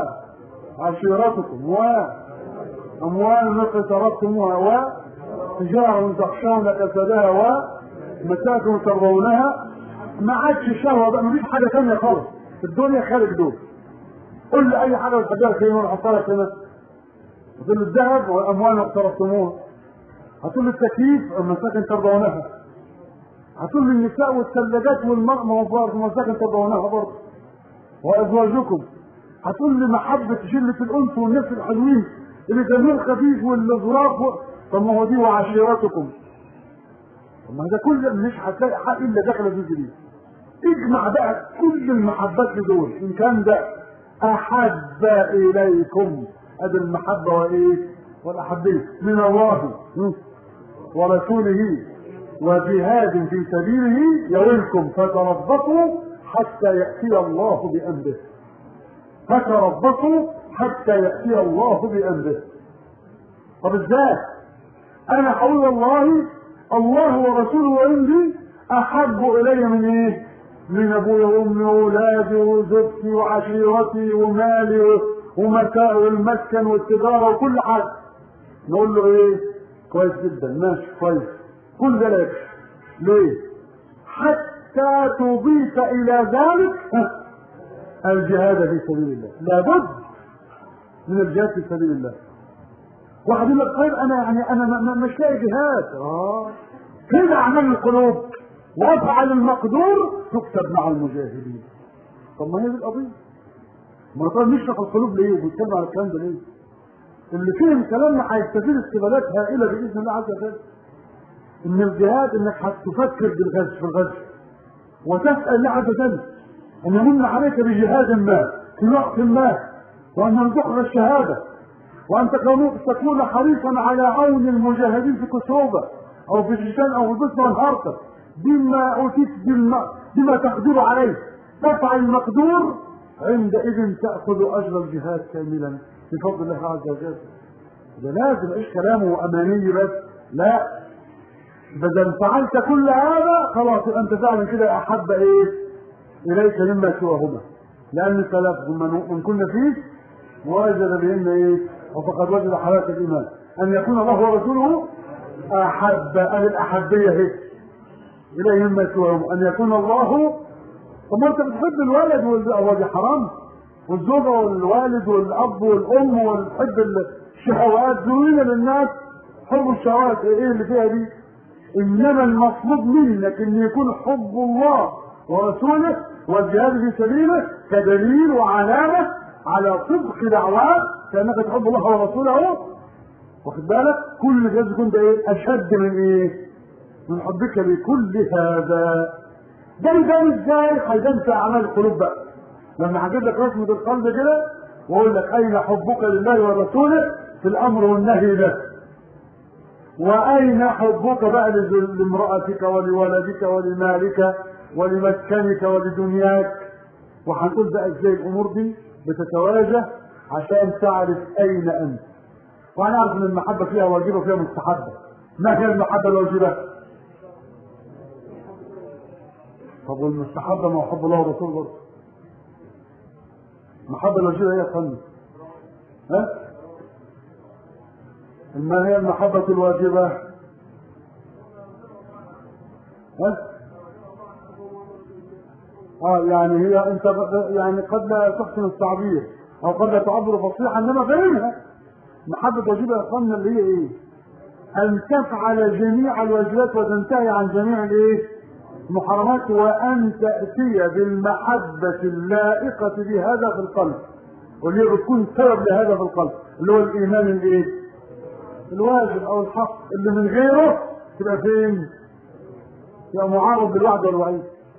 وعشيرتكم واموال اقترفتموها وتجاره تخشون كسدها ومساكن ترضونها ما عادش شهوه بقى مفيش حاجه ثانيه خالص في الدنيا خارج دول قل لي اي حاجه بتحبها فين وانا احطها لك هنا هتقول الذهب والاموال اقترفتموها هتقول التكييف والمساكن ترضونها هتقول النساء والثلاجات والمساكن ترضونها برضه وازواجكم هتقول لي محبه شله الانس والناس الحلوين اللي جميل خفيف والظراف و... طب ما هو دي وعشيرتكم طب ما ده كل مش هتلاقي حق الا داخل في دي اجمع بقى كل المحبات لدول ان كان ده احب اليكم ادي المحبه وايه والاحبيه من الله ورسوله وجهاد في سبيله يومكم فتربصوا حتى ياتي الله بامره فتربصوا حتى ياتي الله بامره طب ازاي انا هقول والله الله ورسوله وعندي احب الي من ايه من ابويا وامي واولادي وزوجتي وعشيرتي ومالي ومتاع والمسكن والتجاره وكل حاجه نقول له ايه كويس جدا ماشي كويس كل ده لا يكفي ليه حتى تضيف الى ذلك الجهاد في سبيل الله لابد من الجهاد في سبيل الله واحد يقول لك طيب انا يعني انا مش لاقي جهاد اه كده اعمال القلوب وافعل المقدور تكتب مع المجاهدين طب ما هي دي القضيه ما طيب نشرح القلوب ليه وبنتكلم على الكلام ده ليه اللي فهم كلامنا هيستفيد استفادات هائله باذن الله عز وجل ان الجهاد انك هتفكر بالغزو في الغزو وتسال الله عز وجل ان يمن عليك بجهاد ما في وقت ما وان يرزقك الشهاده وان تكون حريصا على عون المجاهدين في كسوبه او في جيشان او في بصره الهرطه بما اوتيت بما, بما تقدر عليه تفعل المقدور عندئذ تاخذ اجر الجهاد كاملا بفضل الله عز وجل ده لازم ايش كلامه واماني بس لا فاذا فعلت كل هذا خلاص انت فعلا كده احب ايه اليك مما سواهما لان ثلاث من كنا فيه وجد بهن ايه وفقد وجد حلاوه الايمان ان يكون الله ورسوله احب اهل الاحبيه هيك اليه مما سواهما ان يكون الله طب ما انت بتحب الولد والزوج حرام والزوجه والوالد والاب والام والحب الشهوات زوين للناس حب الشهوات ايه اللي فيها دي انما المطلوب منك ان يكون حب الله ورسوله والجهاد في سبيله كدليل وعلامه على صدق دعوات كانك تحب الله ورسوله واخد بالك كل جهاز يكون ده ايه اشد من ايه من حبك لكل هذا ده يبان ازاي هيبان في اعمال القلوب بقى لما هجيب لك رسمة القلب كده واقول لك اين حبك لله ورسوله في الامر والنهي ده واين حبك بقى لامرأتك ولولدك ولمالك ولمسكنك ولدنياك وهنقول بقى ازاي الامور دي بتتواجه عشان تعرف اين انت وهنعرف ان المحبة فيها واجبة وفيها مستحبة ما هي المحبة الواجبة طب والمستحبة ما هو حب الله ورسوله برضه المحبة الواجبة هي فن ها ما هي المحبة الواجبة ها اه يعني هي انت يعني قد لا تحسن التعبير او قد لا تعبر فصيحا انما فاهمها محبة واجبة يا اخوانا اللي هي ايه؟ ان تفعل جميع الواجبات وتنتهي عن جميع الايه؟ المحرمات وان تاتي بالمحبة اللائقة بهذا في القلب واللي بتكون سبب لهذا في القلب اللي هو الايمان الايه؟ الواجب او الحق اللي من غيره تبقى فين؟ يبقى معارض بالوعد والوعيد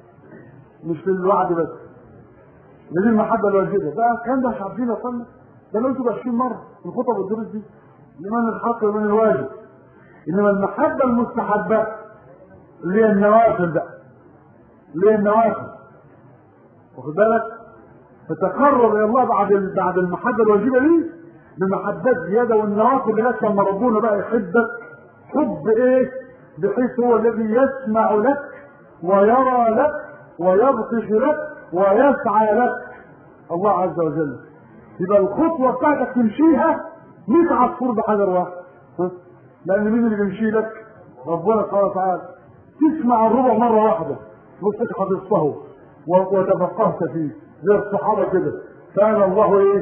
مش للوعد بس دي المحبة الواجبة ده الكلام ده مش عارفين اصلا ده لو انتوا 20 مرة في الخطب والدروس دي لمن الحق ومن الواجب انما المحبة المستحبة اللي هي النوافل بقى اللي هي النوافل واخد بالك تتقرب الى الله بعد بعد المحبة الواجبة دي بمحبات زيادة والنوافل لغاية لما ربنا بقى يحبك حب ايه بحيث هو الذي يسمع لك ويرى لك ويبطش لك ويسعى لك الله عز وجل يبقى الخطوة بتاعتك تمشيها 100 عصفور بحجر واحد ها؟ لأن مين اللي بيمشي لك؟ ربنا سبحانه وتعالى تسمع الربع مرة واحدة بصك حفظته وتفقهت فيه زي الصحابة كده كان الله ايه؟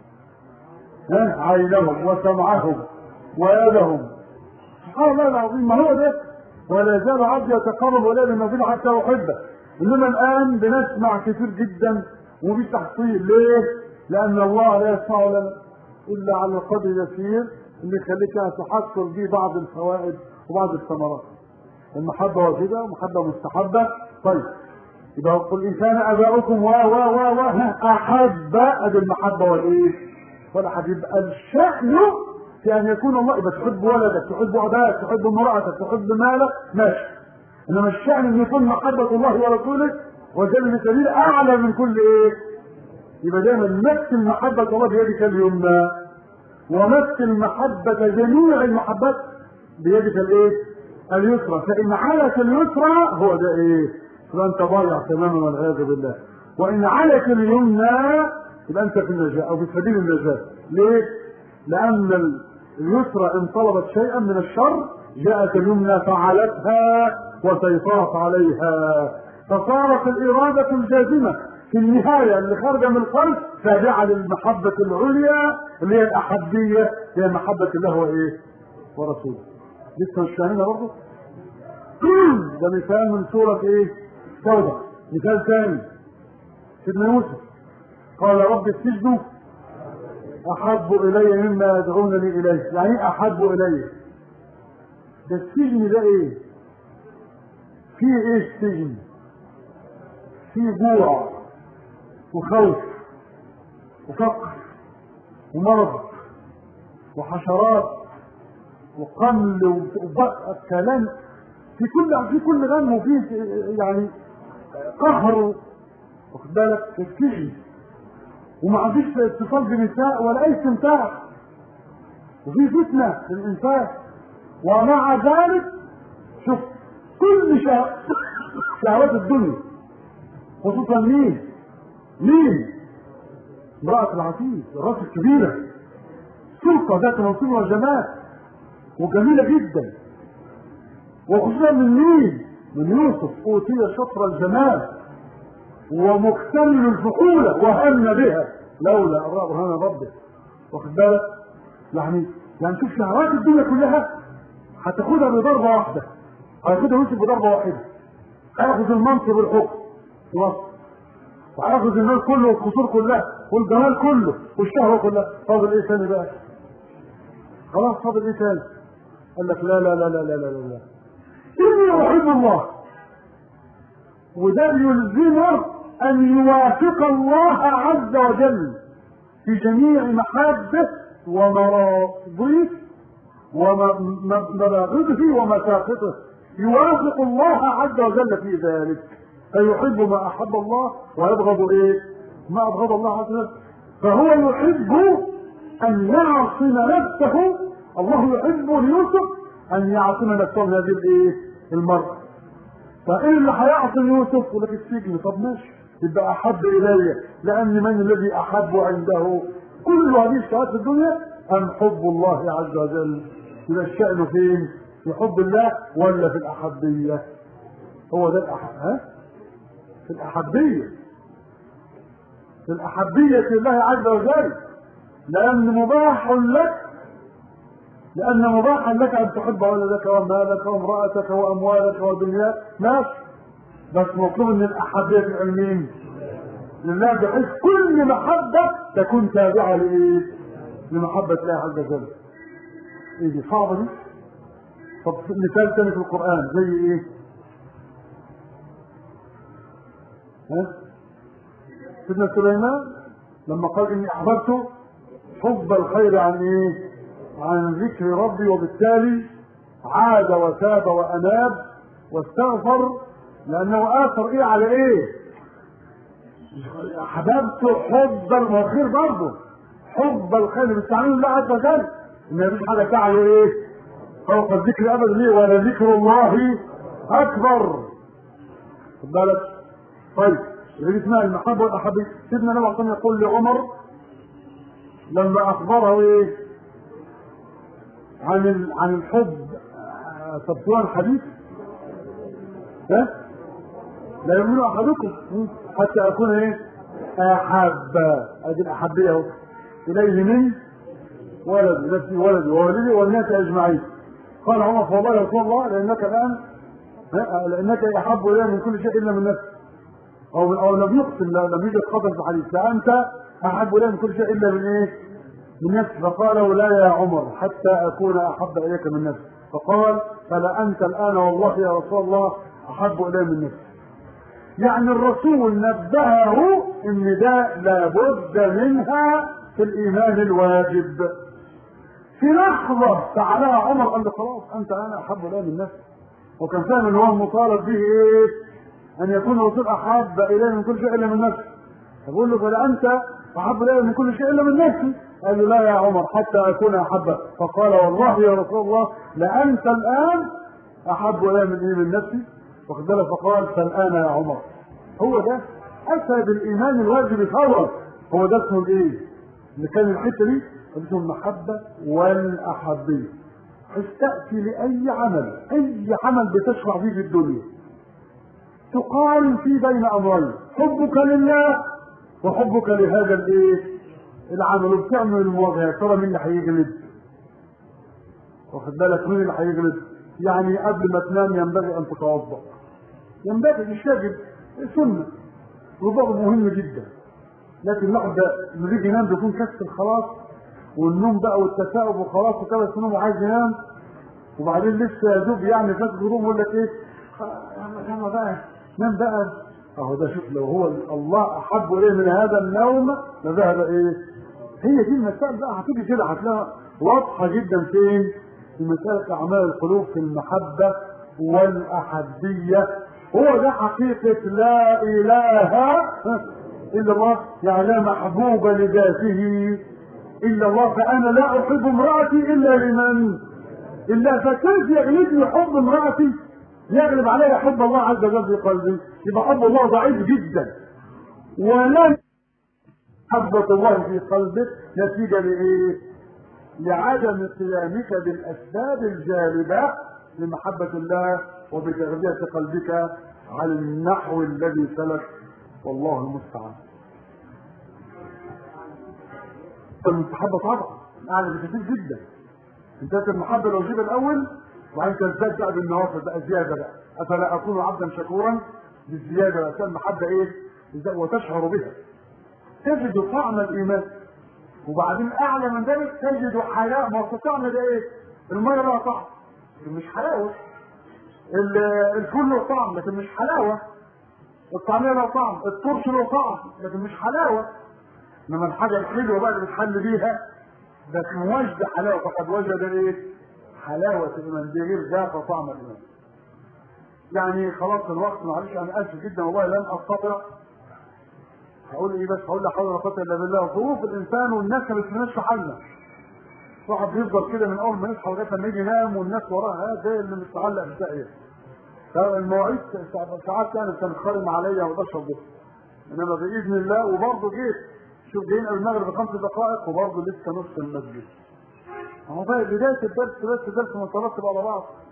ها؟ عينهم وسمعهم ويدهم سبحان الله العظيم ما هو ده ولا يزال عبدي يتقرب ولا بالنبي حتى احبه انما الان بنسمع كثير جدا وفي تحصيل ليه؟ لان الله لا يسمع لنا الا على القدر اليسير اللي يخليك تحصل به بعض الفوائد وبعض الثمرات. المحبه واجبه ومحبه مستحبه طيب يبقى قل ان كان اباؤكم و و و و احب ادي المحبه والايه؟ والاحب يبقى الشأن في ان يكون الله يبقى تحب ولدك تحب عبادك تحب امرأتك تحب مالك ماشي انما الشأن ان يكون محبة الله ورسوله وجل سبيل اعلى من كل ايه يبقى دايما مثل محبة الله بيدك اليمنى ومثل محبة جميع المحبات بيدك الايه اليسرى فان علت اليسرى هو ده ايه يبقى انت ضايع تماما والعياذ بالله وان علت اليمنى يبقى انت في النجاة او في سبيل النجاة ليه لان اليسرى ان طلبت شيئا من الشر جاءت اليمنى فعلتها وسيطرت عليها فصارت الإرادة الجازمة في النهاية اللي خارجة من القلب تابعة للمحبة العليا اللي هي الأحبية هي محبة الله وإيه؟ ورسوله. لسه مش فاهمينها برضه؟ ده مثال من سورة إيه؟ توبة. مثال ثاني سيدنا يوسف قال رب السجن أحب إلي مما يدعونني إليه، يعني إيه أحب إلي؟ ده السجن ده إيه؟ فيه ايه السجن فيه جوع وخوف وفقر ومرض وحشرات وقمل وبقى كلام في كل في كل غم وفيه يعني قهر واخد بالك السجن وما عنديش اتصال بنساء ولا اي استمتاع وفي فتنه للانسان ومع ذلك شوف كل شهوات الدنيا خصوصا مين؟ مين؟ امرأة العزيز الراس الكبيرة سلطة ذات منصب وجمال وجميلة جدا وخصوصا من مين؟ من يوسف أوتي شطر الجمال ومكتمل الفحولة وهم بها لولا أن رأى برهان ربه واخد بالك؟ يعني يعني شوف شهوات الدنيا كلها هتاخدها بضربة واحدة هياخدها يوسف بضربة واحدة هياخد المنصب والحكم في مصر وهياخد المال كله والقصور كلها والجمال كله والشهوة كلها فاضل ايه تاني بقى؟ خلاص فاضل ايه تاني؟ قال لك لا لا لا لا لا لا لا, لا. إني أحب الله وده يلزمه أن يوافق الله عز وجل في جميع محبه ومراضيه ومباغضه ومساقطه يوافق الله عز وجل في ذلك فيحب ما احب الله ويبغض ايه ما ابغض الله عز وجل فهو يحب ان يعصم نفسه الله يحب ليوسف ان يعصم نفسه من هذه الايه المرأة فايه اللي هيعصم يوسف يقول لك السجن طب ماشي يبقى احب الي لان من الذي احب عنده كل هذه الشهوات في الدنيا ام حب الله عز وجل يبقى الشأن فين؟ في حب الله ولا في الأحبية؟ هو ده الأحب ها؟ في الأحبية في الأحبية لله عز وجل لأن مباح لك لأن مباحا لك أن تحب ولدك ومالك وامرأتك وأموالك ودنياك ماشي بس مطلوب من الأحبية في العلمين لله بحيث كل محبة تكون تابعة لإيه؟ لمحبة الله عز وجل ايه دي صعبة دي طب مثال تاني في القرآن زي ايه ها سيدنا سليمان لما قال اني احببت حب الخير عن ايه عن ذكر ربي وبالتالي عاد وتاب واناب واستغفر لانه اثر ايه على ايه احببت حب الخير برضه حب الخير بيستعملوا الله عز وجل ان مفيش حاجه تعلو ايه فوق الذكر ابدا ليه ولا ذكر الله اكبر خد بالك طيب اللي اسمها المحبه والاحبه سيدنا النبي عليه يقول لعمر لما اخبره ايه عن عن الحب تبصران الحديث ها لا يؤمن احدكم حتى اكون ايه احب ادي الاحبيه اهو اليه من ولد نفسي ولدي وولدي والناس اجمعين قال عمر فوالله يا رسول الله لانك الان لانك احب الي من كل شيء الا من نفسي او او لم يقسم لم يوجد خطر في الحديث فانت احب الي من كل شيء الا من ايه؟ من نفسي فقال لا يا عمر حتى اكون احب اليك من نفسي فقال فلا انت الان والله يا رسول الله احب الي من نفسي يعني الرسول نبهه ان ده لابد منها في الايمان الواجب في لحظة فعلها عمر قال له خلاص انت انا احب الي من نفسي وكان فاهم ان هو المطالب به ايه؟ ان يكون الرسول احب الي من كل شيء الا من نفسي فبقول له فلا انت احب الي من كل شيء الا من نفسي قال له لا يا عمر حتى اكون احبك فقال والله يا رسول الله لانت الان احب الي من ايه من نفسي واخد بالك فقال فالان يا عمر هو ده اتى بالايمان الواجب فورا هو ده اسمه الايه؟ اللي كان الحته دي اسمه المحبه والاحبيه تأتي لأي عمل أي عمل بتشرع فيه في الدنيا تقارن فيه بين أمرين حبك لله وحبك لهذا الإيه؟ العمل وبتعمل المواجهة يا ترى مين اللي هيجلد؟ واخد بالك مين اللي هيجلد؟ يعني قبل ما تنام ينبغي أن تتوضأ ينبغي مش يجب سنة وضوء مهم جدا لكن الواحد لما بيجي ينام بيكون كسل خلاص والنوم بقى والتثاؤب وخلاص وكذا النوم وعايز ينام وبعدين لسه يا دوب يعني فات غروب يقول لك ايه يلا بقى نام بقى اهو ده شوف لو هو الله احب اليه من هذا النوم لذهب ايه هي دي المسائل بقى هتيجي كده هتلاقيها واضحه جدا فين في مساله اعمال القلوب في المحبه والاحبيه هو ده حقيقه لا اله الا الله يعني لا محبوب لذاته الا الله فانا لا احب امراتي الا لمن الا فكيف يغلبني حب امراتي يغلب علي حب الله عز وجل في قلبي يبقى حب الله ضعيف جدا ولن محبة الله في قلبك نتيجة لإيه؟ لعدم قيامك بالأسباب الجالبة لمحبة الله وبتغذية قلبك على النحو الذي سلك والله المستعان. المحبة طبعا أعلى بكثير جدا. انتهت المحبة الواجبة الأول وبعدين تزداد بقى بالنوافل بقى زيادة بقى أفلا أكون عبدا شكورا بالزيادة بقى المحبة إيه؟ وتشعر بها تجد طعم الإيمان وبعدين أعلى من ذلك تجد حلاوة ما هو طعم ده إيه؟ المية لها طعم لكن مش حلاوة الفول له طعم لكن مش حلاوة الطعمية لها طعم الترش له طعم لكن مش حلاوة انما الحاجة الحلوة بقى اللي بتحل بيها ده اسمه وجد حلاوة فقد وجد ايه؟ حلاوة الإيمان دي غير ذات طعم الإيمان. يعني خلاص الوقت معلش أنا آسف جدا والله لن أستطيع هقول إيه بس هقول لا حول ولا قوة إلا بالله ظروف الإنسان والناس ما بتمناش في حالنا. واحد بيفضل كده من أول ما يصحى لغاية ما يجي ينام والناس وراه ها زي اللي متعلق في ساقية. فالمواعيد ساعات كانت تنخرم عليا وبشرب بس. إنما بإذن الله وبرضه جيت شوف جايين قبل المغرب بخمس دقائق وبرضه لسه نص المسجد. هو بقى بداية الدرس بس درس مترتب على بعض